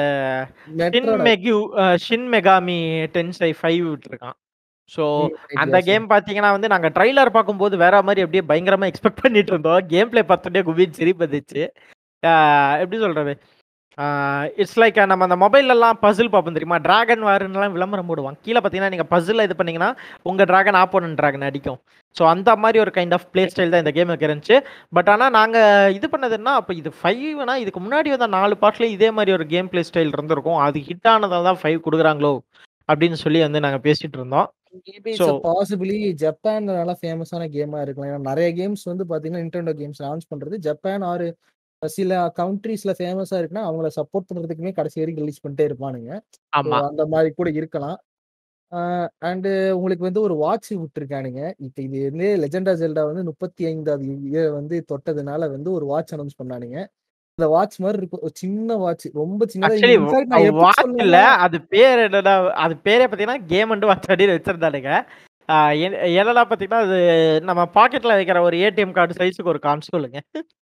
ஷின் மெட்ரோட மெக்யூ அ ஷின் மெகாமி டென்சை 5 விட்டுருக்கான். ஸோ ம். ரைட் அந்த யாஸ். கேம் பார்த்தீங்கன்னா வந்து நாங்க ட்ரெய்லர் பார்க்கும்போது வேற மாரி அப்படியே பயங்கரமா எக்ஸ்பெக்ட் பண்ணிட்டு இருந்தோம். கேம் பிளே பார்த்தோனே குபீர்னு சிரிப்பு வந்துச்சு. அ எப்படி சொல்றது? ஆ இட்ஸ் லைக் நம்ம அந்த மொபைல்லலாம் பசில் பார்ப்போம் தெரியுமா? டிராகன் வார்ன்லாம் விளம்பரம் போடுவான். கீழ பார்த்தீங்கன்னா, நீங்க பசில்ல இது பண்ணீங்கன்னா, உங்க டிராகன் ஆப்போனன்ட் டிராகன் அடிக்கும். ஸோ அந்த மாரி ஒரு கைண்ட் ஆஃப் பிளே ஸ்டைல் தான் இந்த கேமுக்கு இருந்துச்சு. பட் ஆனா நாங்க இது பண்ணதுன்னா, அப்ப இது 5னா இதுக்கு முன்னாடி வந்த 4 பார்ட்லயும் இதே மாரி ஒரு கேம் பிளே ஸ்டைல் இருந்திருக்கும். அது ஹிட் ஆனதால தான் 5 குடுக்குறாங்களோ! அப்படின்னு சொல்லி வந்து நாங்க பேசிட்டு இருந்தோம். Maybe so it's a possibly ஜப்பான்ல நல்லா ஃபேமஸான கேமா இருக்கலாம். ஏன்னா நெறைய கேம்ஸ் வந்து பார்த்தீங்கன்னா, Nintendo கேம்ஸ் லான்ச் பண்றது ஜப்பான் ஆர் சில கண்ட்ரீஸ்ல ஃபேமஸா இருக்குன்னா, அவங்கள சப்போர்ட் பண்றதுக்குமே கடைசி வரைக்கும் ரிலீஸ் பண்ணிட்டே இருப்பானுங்க. ஸோ ஆமா. அந்த மாரி கூட இருக்கலாம். ஆ அண்ட் உங்களுக்கு வந்து ஒரு வாட்ச் விட்டுருக்கானுங்க. இப்ப இது வந்து லெஜெண்ட் ஆஃப் ஜெல்டா வந்து 35வது இத வந்து தொட்டதுனால வந்து ஒரு வாட்ச் அனௌன்ஸ் பண்ணானுங்க. அந்த வாட்ச் மாரி இருக்கும். ஒரு சின்ன வாட்ச். ரொம்ப சின்னதா ஆக்சுவலி இன்ஃபாக்ட் நான் எப்படி வாட்ச் இல்ல. சொல்லணும்னா அது பேர் என்னன்னா, அது பேரே பார்த்தீங்கன்னா, கேம் அண்ட் வாட்ச் அப்படின்னு வச்சிருந்தானுங்க. ஆ என் என்னலாம் பார்த்தீங்கன்னா, அது நம்ம பாக்கெட்ல வைக்கிற ஒரு ஏடிஎம் கார்டு சைஸ்க்கு ஒரு கான்சோலுங்க.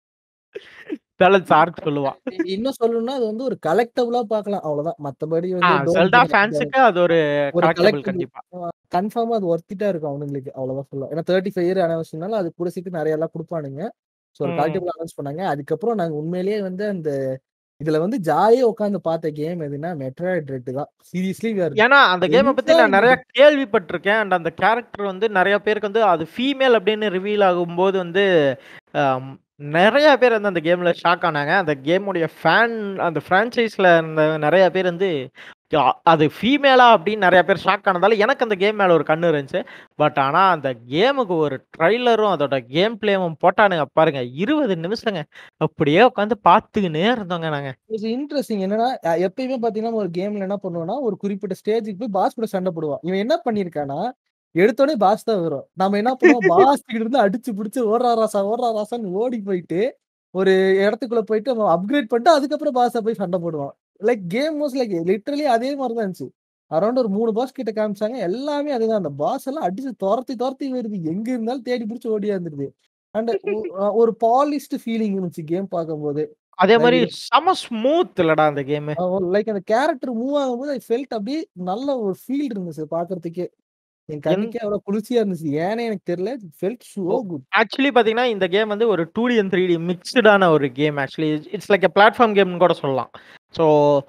பேலன்ஸ் ஆர்க் சொல்லுவான். இ இன்னும் சொல்லணும்னா, அது வந்து ஒரு கலெக்டபிளா பார்க்கலாம். அவ்வளோதான். மத்தபடி ஆ வந்து டோன்ட் செல்டா கேர். இந்த ஃபேன்ஸுக்கு அது ஒரு ஒரு கலெக்டபிள் கலெக்டபிள். கண்டிப்பா. அ கன்ஃபார்மா அது ஒர்த்திட்டா இருக்கும் அவனுங்களுக்கு. அவ்வளோதான் சொல்லலாம். ஏன்னா 35 இயர் ஆனிவர்சரினால அது கூட சேர்த்து நெறையலாம் குடுப்பானுங்க. ஸோ ஒரு ம். கலெக்டபிள் அனௌன்ஸ் பண்ணாங்க. அதுக்கப்புறம் நாங்க உண்மையிலேயே வந்து அந்த இதுல வந்து ஜாலியா உட்கார்ந்து பார்த்த கேம் எதுன்னா, மெட்ராய்ட் ரெட் தான். சீரியஸ்லி வி ஆர் ஏன்னா, அந்த கேம பத்தி நான் என்ஜாயிங் நெறைய இட். கேள்விப்பட்டுருக்கேன். அண்ட் அந்த கேரக்டர் வந்து நெறைய பேருக்கு வந்து அது ஃபீமேல் அப்படின்னு ரிவீல் ஆகும்போது வந்து, அம் நெறைய பேர் வந்து அந்த கேம்ல ஷாக் ஆனாங்க. அந்த கேமுடைய ஃபேன் அந்த ஃப்ரான்சைஸ்ல இருந்த நெறைய பேர் வந்து, அ அது ஃபீமேலா அப்படின்னு நெறைய பேர் ஷாக் ஆனதால, எனக்கு அந்த கேம் மேல ஒரு கண்ணு இருந்துச்சு. பட் ஆனா அந்த கேமுக்கு ஒரு ட்ரெய்லரும், அதோட கேம் பிளேவும் போட்டானுங்க பாருங்க. 20 நிமிஷங்க. அப்படியே உட்காந்து பார்த்துக்கின்னே இருந்தோங்க நாங்க. இட்ஸ் இன்ட்ரஸ்டிங் என்னன்னா, அ எப்பயுமே பார்த்தீங்கன்னா, ஒரு கேம்ல என்ன பண்ணுவோம்னா, ஒரு குறிப்பிட்ட ஸ்டேஜ்க்கு போய் பாஸ் கூட சண்டை போடுவான். இவன் என்ன பண்ணியிருக்கான்னா, எடுத்தோனே பாஸ் தான் வரும். நாம என்ன பண்ணுவோம், பாஸ் கிட்ட இருந்து அடிச்சு புடிச்சு ஓட்றா ராசா, ஓட்றா ராசான்னு ஓடி போயிட்டு, ஒரு இடத்துக்குள்ள போயிட்டு அவன் அப்கிரேட் பண்ணிட்டு, அதுக்கப்புறம் பாஸ போய் சண்டை போடுவான். Like game was like literally அதே மாரி தான் இருந்துச்சு. அரவுண்ட் ஒரு 3 பாஸ் கிட்ட காமிச்சாங்க. எல்லாமே அதுதான். அந்த பாஸ் எல்லாம் அடிச்சு தொரத்தி தொரத்தி வருது. எங்க இருந்தாலும் தேடி புடிச்சு ஓடியாந்துருது. அண்ட் ஒ அ ஒரு பாலிஷ்டு ஃபீலிங் இருந்துச்சு கேம் பார்க்கும்போது. அதே லைக் மாரி இது செம ஸ்மூத் இல்லடா அந்த கேமு. அ லைக் அந்த கேரக்டர் மூவ் ஆகும்போது ஐ ஃபெல்ட் அப்படியே நல்ல ஒரு ஃபீல் இருந்துச்சு பார்க்கறதுக்கே. என் என் கண்ணுக்கே அவ்வளோ குளிர்ச்சியா இருந்துச்சு. ஏன்னே எனக்கு தெரியல. It felt so oh good. Actually பார்த்தீங்கன்னா, இந்த கேம் வந்து ஒரு 2டி அண்ட் 3டி மிக்ஸ்டான ஒரு game actually. It's like a platform கேம்னு கூட சொல்லலாம். ஸோ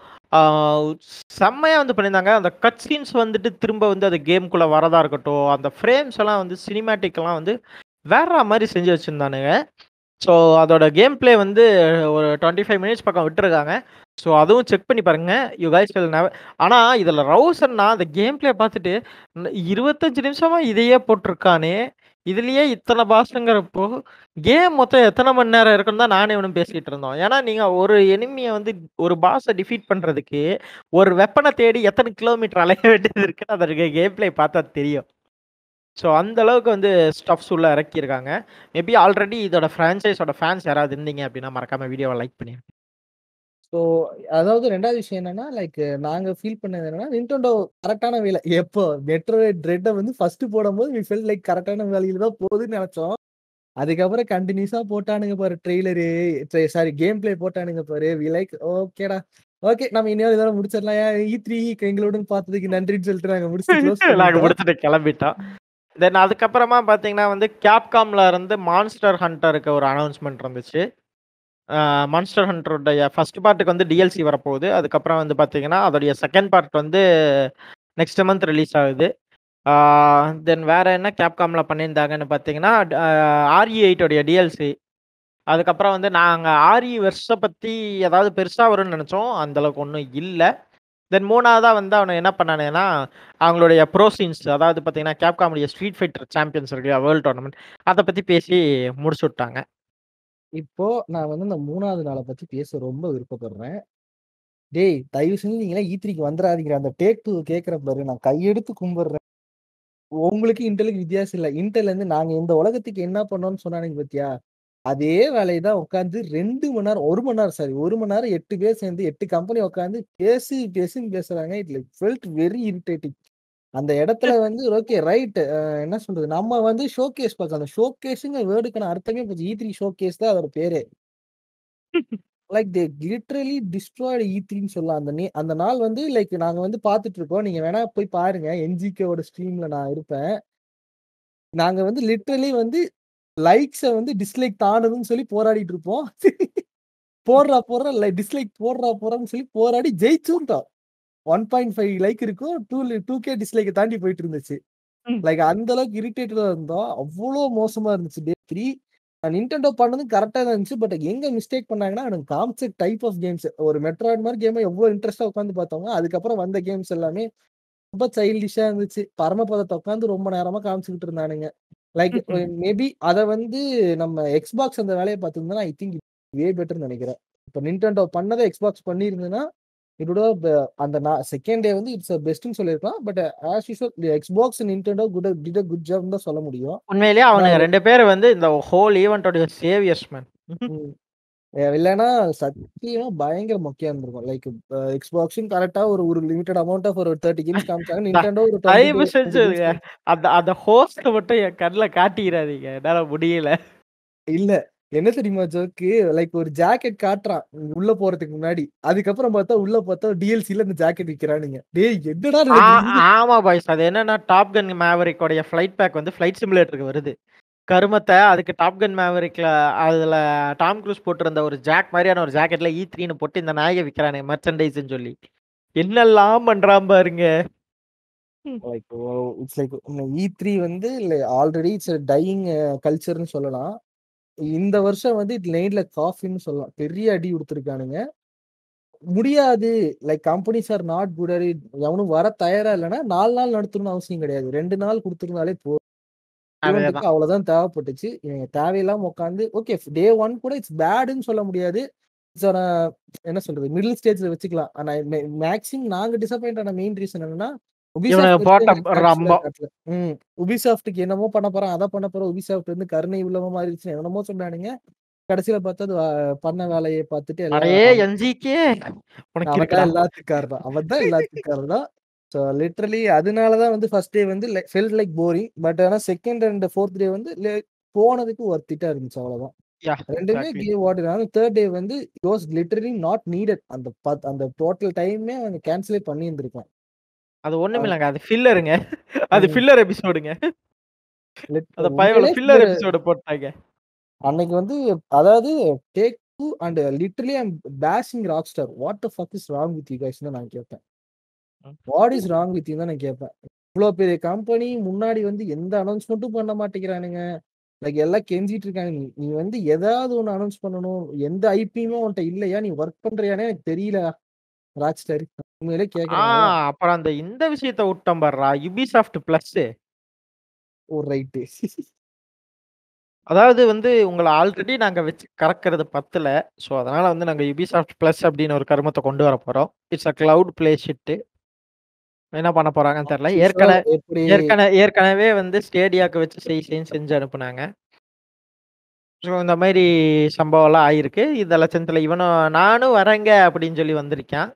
ஆ செம்மையா வந்து பண்ணியிருந்தாங்க. அந்த கட் சீன்ஸ் வந்துட்டு திரும்ப வந்து அது கேம்குள்ள வரதா இருக்கட்டும், அந்த ஃப்ரேம்ஸ் எல்லாம் வந்து சினிமேட்டிக்லாம் வந்து வேற மாரி செஞ்சு வச்சிருந்தானுங்க. ஸோ அதோட கேம் பிளே வந்து ஒரு 25 மினிட்ஸ் பக்கம் விட்டுருக்காங்க. ஸோ அதுவும் செக் பண்ணி பாருங்க. யூ கைஸ் வில் நெவர் ஆனா இதுல ரவுசன்னா அந்த கேம் பிளே பார்த்துட்டு, ந 25 நிமிஷமா இதையே போட்டுருக்கானே! இதுலயே இத்தன பாஸ்ங்கிறப்போ, கேம் மொத்தம் எத்தன மணி நேரம் இருக்குன்னு தான் நானும் இவனும் பேசிட்டு இருந்தோம். ஏன்னா, நீங்க ஒரு எனிமிய வந்து ஒரு பாஸ டிஃபீட் பண்றதுக்கு, ஒரு வெப்பன தேடி எத்தன கிலோமீட்டர் அலைய வேண்டியது இருக்குன்னு அதோட கேம் பிளே பார்த்தா தெரியும். ஸோ அந்த அளவுக்கு வந்து ஸ்டஃப்ஸ் உள்ள இறக்கியிருக்காங்க. மேபி ஆல்ரெடி இதோட ஃபிரான்சைஸோட ஃபேன்ஸ் யாராவது இருந்தீங்க அப்படின்னா, மறக்காம வீடியோவ லைக் பண்ணிருங்க. ஸோ அதாவது 2வது விஷயம் என்னன்னா, லைக் நாங்க ஃபீல் பண்ணது என்னன்னா, Nintendo கரெக்ட்டான வேல. எப்போ Metroid Dreadஅ வந்து ஃபர்ஸ்ட் போடும்போது வி ஃபெல்ட் லைக் கரெக்ட்டான வேலையில தான் போகுதுன்னு நெனச்சோம். அதுக்கப்புறம் கன்டினியூஸா போட்டானுங்க பாரு ட்ரெய்லரு ட்ரெ சாரி கேம் பிளே போட்டானுங்க பாரு. வி லைக் ஓகேடா. ஓகே நம்ம இன்னொரு இதோட முடிச்சிடலாம். ஏன் E3 எங்களுடன் பார்த்ததுக்கு நன்றின்னு சொல்லிட்டு நாங்க முடிச்சுட்டு க்ளோஸ் நாங்க பண்ணிட்டோம். முடிச்சுட்டு கிளம்பிட்டோம். தென் அதுக்கப்புறமா பார்த்தீங்கன்னா வந்து கேப்காம்ல இருந்து மான்ஸ்டர் ஹண்டருக்கு ஒரு அனவுன்ஸ்மென்ட் இருந்துச்சு. ஆ மான்ஸ்டர் ஹண்டருடைய ஃபர்ஸ்ட் பார்ட்க்கு வந்து டிஎல்சி வரப்போகுது. அதுக்கப்புறம் வந்து பார்த்தீங்கன்னா, அதோடைய செகண்ட் பார்ட் வந்து நெக்ஸ்ட் மந்த் ரிலீஸ் ஆகுது. ஆ தென் வேற என்ன கேப்காம்ல பண்ணியிருந்தாங்கன்னு பார்த்தீங்கன்னா, அ RE8 உடைய டிஎல்சி. அதுக்கப்புறம் வந்து நாங்க RE வெர்ஸ பத்தி ஏதாவது பெருசா வரும்னு நெனச்சோம். அந்த அளவுக்கு ஒண்ணும் இல்ல. தென் 3வதா வந்து அவனுங்க என்ன பண்ணானுங்கன்னா, அவங்களுடைய ப்ரோ சீன்ஸ் அதாவது பார்த்தீங்கன்னா, கேப்காமுடைய ஸ்ட்ரீட் ஃபைட்டர் சாம்பியன்ஸ் இருக்கு இல்லையா? வேர்ல்ட் டோர்னமென்ட் அத பத்தி பேசி முடிச்சு விட்டாங்க. இப்போ நான் வந்து இந்த 3வது நாள பத்தி பேச ரொம்ப விருப்பப்படுறேன். டேய்! தயவு செஞ்சு நீங்கலாம் E3க்கு வந்துராதீங்கடா. அந்த டேக் 2 கேட்கிறேன் பாரு. நான் கையெடுத்து கும்பிடுறேன். உங்களுக்கு இன்டெலுக்கு வித்தியாசம் இல்ல. இன்டெல்லேருந்து நாங்க இந்த உலகத்துக்கு என்ன பண்ணோம்னு சொன்னானுங்க பாத்தியா? அதே வேலைய தான் உட்கார்ந்து 2 மணி நேரம் 1 மணி நேரம் சாரி 1 மணி நேரம் 8 பேர் சேர்ந்து 8 கம்பெனி உட்கார்ந்து பேசு பேசுன்னு பேசுறாங்க. It like felt very irritating. அந்த இடத்துல வந்து ஓகே ரைட் அ என்ன சொல்றது? நம்ம வந்து ஷோகேஸ் பார்க்கலாம். அந்த ஷோகேஸ்ங்கிற வேர்டுக்கான அர்த்தமே போச்சு. E3 ஷோகேஸ் தான் அதோட பேரே. லைக் தே லிட்டரலி டிஸ்ட்ராய்ட் E3ன்னு சொல்லலாம். அந்த நே அந்த நாள் வந்து லைக் நாங்க வந்து பார்த்துட்டு இருக்கோம். நீங்க வேணா போய் பாருங்க. என்ஜிகேவோட ஸ்ட்ரீம்ல நான் இருப்பேன். நாங்க வந்து லிட்டரலி வந்து லைக்ஸ வந்து டிஸ்லைக் தாண்டுதுன்னு சொல்லி போராடிட்டு இருப்போம். போடுறா போடுறா லை டிஸ்லைக் போடுறா போடுறான்னு சொல்லி போராடி ஜெயிச்சுட்டோம். 1.5 லைக் இருக்கும். 2 2கே டிஸ்லைக்க தாண்டி போயிட்டு இருந்துச்சு. ம். லைக் அந்த அளவுக்கு இரிட்டேட்டடா இருந்தோம். அவ்ளோ மோசமா இருந்துச்சு டே 3. Nintendo பண்ணதும் கரெக்ட்டா தான் இருந்துச்சு. பட் எங்க மிஸ்டேக் பண்ணாங்கன்னா, அவனுங்க காமிச்ச டைப் ஆஃப் கேம்ஸ் ஒரு மெட்ராய்ட் மாரி கேம எவ்ளோ இன்ட்ரெஸ்ட்டா உட்கார்ந்து பார்த்தோமோ, அதுக்கப்புறம் வந்த கேம்ஸ் எல்லாமே ரொம்ப சைல்டிஷ்ஷா இருந்துச்சு. பரமபதத்த உட்கார்ந்து ரொம்ப நேரமா காமிச்சுக்கிட்டு இருந்தானுங்க. லைக் மேபி அத வந்து நம்ம Xbox அந்த வேலைய பார்த்திருந்தா ஐ திங்க் வே பெட்டர்ன்னு நெனைக்கிறேன். இப்ப Nintendo பண்ணத Xbox பண்ணியிருந்ததுன்னா, இட் வுட் ஹேவ் அந்த நா செகண்ட் டே வந்து இட்ஸ் பெஸ்ட்ன்னு சொல்லியிருக்கலாம். But as usual Xbox, Nintendo good did a good ஜாப்ன்னு தான் சொல்ல முடியும். உண்மையிலேயே ஆனா அவனுங்க அது 2 பேரும் வந்து இந்த ஹோல் ஈவென்ட்டோட சேவியர்ஸ் மேன். ம். அ இல்லன்னா சத்தியமா பயங்கர மொக்கையா இருந்திருக்கும். லைக் அ Xboxயும் கரெக்ட்டா ஒரு ஒரு லிமிட்டட் அமௌண்ட் ஆஃப் ஒரு 30 கேம்ஸ் காமிச்சாங்க. த Nintendo ஒரு 20 தயவு to 20 செஞ்சுங்க. கேம்ஸ் காமி அந்த அந்த ஹோஸ்ட்ட மட்டும் என் கண்ல காட்டிறாதீங்க. என்னால முடியல. இல்ல. என்ன தெரியுமா ஜோக்கு? லைக் ஒரு ஜாக்கெட் காட்டுறான். உள்ள போறதுக்கு முன்னாடி. அதுக்கப்புறம் பார்த்தா, உள்ள பார்த்தா DLCல அந்த ஜாக்கெட் விக்கிறானுங்க. டேய் என்னடா ஆ நடக்குது? ஆமா பாய்ஸ். அது என்னன்னா டாப் கன் மேவரிக் உடைய ஃப்ளைட் பேக் வந்து ஃப்ளைட் சிமுலேட்டருக்கு வருது. கருமத்த அதுக்கு டாப் கன் மேவரிக்ல அதுல டாம் க்ரூஸ் போட்டிருந்த ஒரு ஜாக் மாரியான ஒரு ஜாக்கெட்ல E3ன்னு போட்டு இந்த நாயக விக்கிறானுங்க மெர்ச்சன்டைஸ்ன்னு சொல்லி. என்னெல்லாம் பண்றான் பாருங்க. ம். Like oh it's like E3 வந்து இல்ல ஆல்ரெடி இட்ஸ் அ டையிங் கல்ச்சர்ன்னு சொல்லலாம். இந்த வருஷம் வந்து இட் லேட் லைக் காஃபின்னு சொல்லலாம். பெரிய அடி குடுத்துருக்கானுங்க. முடியாது. Like companies are not good at it. எவனும் வர தயாரா இல்லன்னா 4 நாள் நடத்தணும்னு அவசியம் கிடையாது. 2 நாள் குடுத்திருந்தாலே போதும். ஈவென்ட்க்கு அதேதான். அவ்வளோதான் தேவைப்பட்டுச்சு. இவங்க தேவையில்லாம உட்காந்து ஓகே டே 1 கூட இட்ஸ் பேடுன்னு சொல்ல முடியாது. இட்ஸ் ஆன் அ என்ன சொல்றது? மிடில் ஸ்டேஜ்ல வச்சுக்கலாம். ஆனா மே மேக்ஸிமம் நாங்க டிசப்பாயிண்ட் ஆன மெயின் ரீசன் என்னன்னா, இவனுங்க Ubisoft வச்சு போட்ட எங்களுக்கு கேட்ச்ஃபுல்லா ரம்பம். காட்டல. ம். Ubisoftக்கு என்னமோ பண்ண போறான், அத பண்ண போறோம். Ubisoft வந்து கருணை உள்ளவ மாறிடுச்சுன்னு என்னென்னமோ சொன்னானுங்க. கடைசியில பார்த்தா அது அ பண்ண வேலைய பார்த்துட்டு எல்லாம் அடே அவன் என்ஜிகே உனக்கு அவன் இருக்குடா. தான் எல்லாத்துக்கும் காரணம். அவன் தான் எல்லாத்துக்கும் காரணம். ஸோ லிட்டரலி அதனால தான் வந்து ஃபர்ஸ்ட் டே வந்து லை ஃபெல்ட் லைக் போரிங். பட் ஆனா 2ண்ட் அண்ட் 4த் டே வந்து லே போனதுக்கு ஒர்த் இட்டா இருந்துச்சு அவ்வளோதான். யாஹ் 2மே எக்ஸாக்ட்லி. கேவ் வாட் இட் ஆனாலும் 3ர்ட் டே வந்து it was literally not needed. அந்த பத் அந்த டோட்டல் டைமே அவங்க கேன்சலே பண்ணியிருந்திருக்கலாம். அது ஆ. ஒண்ணுமில்லங்க. அது ஃபில்லருங்க. அது ம். ஃபில்லர் எபிசோடுங்க. லிட் அந்த பயவுல உண்மையிலே ஃபில்லர் ஃபில்லர் எபிசோடு போட்டாங்க. அன்னைக்கு வந்து அதாவது take 2 and literally I am bashing Rockstar. What the fuck is wrong with you கைஸ்ன்னு தான் நான் கேட்பேன். ம். வாட் இஸ் ராங் வித் யூன்னு தான் நான் கேட்பேன். இவ்ளோ பெரிய கம்பெனி முன்னாடி வந்து எந்த அனௌன்ஸ்மென்ட்டும் பண்ண மாட்டேங்கிறானுங்க. லைக் எல்லாம் கெஞ்சிட்டு இருக்காங்க. நீ நீ வந்து ஏதாவது ஒண்ணு அனௌன்ஸ் பண்ணணும். எந்த ஐபியுமே உன்ட்ட இல்லையா? நீ வொர்க் பண்றியான்னே எனக்கு தெரியல. ராக்ஸ்டார். உண்மையிலே ஆ கேட்கிறேன் அவ்வளதான். அப்புறம் அந்த இந்த விஷயத்த வுட்டோம் பார்றா. Ubisoft plus. Oh right. அதாவது வந்து உங்கள ஆல்ரெடி நாங்க வச்சு கறக்கிறது பத்தல. ஸோ அதனால வந்து நாங்க Ubisoft பிளஸ் அப்படின்னு ஒரு கருமத்த கொண்டு வர போறோம். It's a cloud play shit. என்ன பண்ண போறாங்கன்னு தெரியல. ஆக்சுவலா ஏற்கன எப்படி ஏற்கன ஏற்கனவே வந்து ஸ்டேடியாக்கு வச்சு செய் செய்ன்னு செஞ்சு அனுப்புனாங்க. ஸோ இந்த மாரி சம்பவம்லாம் ஆயிருக்கு. இந்த லட்சணத்துல இவனும் நானும் வரேங்க அப்படின்னு சொல்லி வந்திருக்கான்.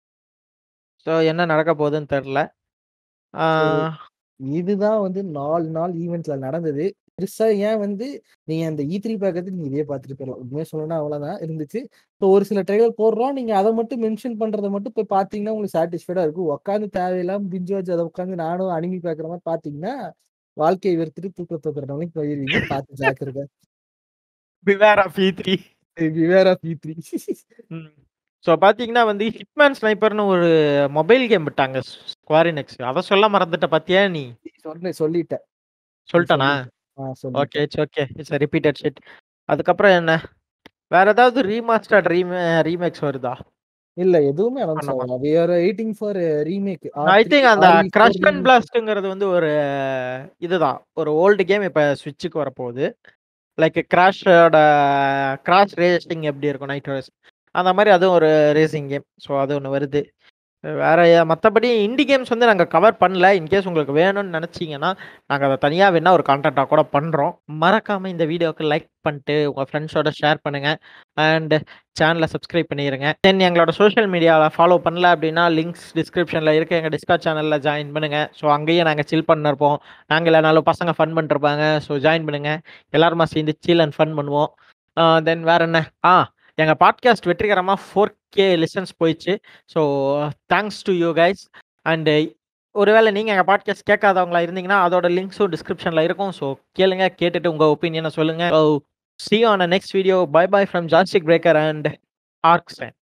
ஸோ என்ன நடக்க போகுதுன்னு தெரியல. ஆ ஸோ இதுதான் வந்து 4 நாள் ஈவென்ட்ல நடந்தது. பெருசா ஏன் வந்து நீங்க அந்த E3 பார்க்கறதுக்கு நீங்க இதே பார்த்துட்டு போயிரலாம். உண்மையா சொல்லணும்னா அவ்வளோதான் இருந்துச்சு. ஸோ ஒரு சில ட்ரெய்லர் போடுறோம். நீங்க அத மட்டும் மென்ஷன் பண்றத மட்டும் போய் பார்த்தீங்கன்னா உங்களுக்கு சாட்டிஸ்ஃபைடா இருக்கும். உட்காந்து தேவையில்லாம பிஞ்ச் வாட்ச் அத உட்காந்து நானும் அனிமி பார்க்குற மாரி பார்த்தீங்கன்னா, வாழ்க்கைய வெறுத்துட்டு தூக்க தூக்குற நிலைமைக்கு போயிருவீங்க. பார்த்து ஜாக்கிரத. Beware of E3. Beware of E3. Hmm. So பார்த்தீங்கன்னா வந்து ஹிட்மேன் ஸ்னைப்பர்ன்னு ஒரு மொபைல் கேம் விட்டாங்க ஸ்குவேர் எனிக்ஸ். அத சொல்ல மறந்துட்ட பார்த்தியா நீ? சொன்னேன் சொல்லிட்டேன். ம் சொல்ட்டனா? சொல்லிட்டேன். Ah okay. சொல்லிட்டேன். It's okay. It's a repeated shit. அதுக்கப்புறம் என்ன? வேற ஏதாவது ரீமாஸ்டர்ட் ரீமே ரீமேக்ஸ் வருதா? இல்ல எதுவுமே அனௌன்ஸ் பண்ண ஆகல. We are waiting for remake I R3, think அந்த RE4 கிரஷ் அண்ட் ரீமேக். பிளாஸ்ட்ங்கிறது வந்து ஒரு இதுதான். ஒரு ஓல்டு கேம் இப்ப ஸ்விட்சுக்கு வரப்போகுது. லைக் கிராஷோட கிராஷ் ரேசிங் எப்படி இருக்கும் நைட் ரேஸ். அந்த மாரி அதுவும் ஒரு ரேசிங் கேம். ஸோ அது ஒண்ணு வருது. வேற மத்தபடி இண்டி கேம்ஸ் வந்து நாங்க கவர் பண்ணல. இன்கேஸ் உங்களுக்கு வேணும்னு நெனச்சீங்கன்னா, நாங்க அத தனியா வேணா ஒரு கான்டென்ட்டா கூட பண்றோம். மறக்காம இந்த வீடியோவுக்கு லைக் பண்ணிட்டு உங்க ஃப்ரெண்ட்ஸோட ஷேர் பண்ணுங்க. அண்ட் சேனல சப்ஸ்கிரைப் பண்ணிருங்க. தென் எங்களோட சோசியல் மீடியால ஃபாலோ பண்ணல அப்படின்னா லிங்க்ஸ் டிஸ்கிரிப்ஷன்ல இருக்கு. எங்க டிஸ்கார்ட் சேனல்ல ஜாயின் பண்ணுங்க. ஸோ அங்கேயும் நாங்க சில் பண்ணிருப்போம். நாங்க இல்லனாலும் பசங்க ஃபன் பண்ணிட்டு இருப்பாங்க. ஸோ ஜாயின் பண்ணுங்க. எல்லாருமா சேர்ந்து சில் அண்ட் ஃபன் பண்ணுவோம். ஆ தென் வேற என்ன? ஆ எங்க பாட்காஸ்ட் வெற்றிகரமா 4K லிசன்ஸ் போயிடுச்சு. So thanks to you guys. And ஒருவேளை நீங்க எங்க பாட்காஸ்ட் கேட்காதவங்களா இருந்தீங்கன்னா, அதோட லிங்க்ஸும் டிஸ்கிரிப்ஷன்ல இருக்கும். ஸோ கேளுங்க. கேட்டுட்டு உங்க ஒப்பீனியன சொல்லுங்க. So see you on a next video. Bye bye from Joystick Breaker and ஆர்க்ஸ்டைன்.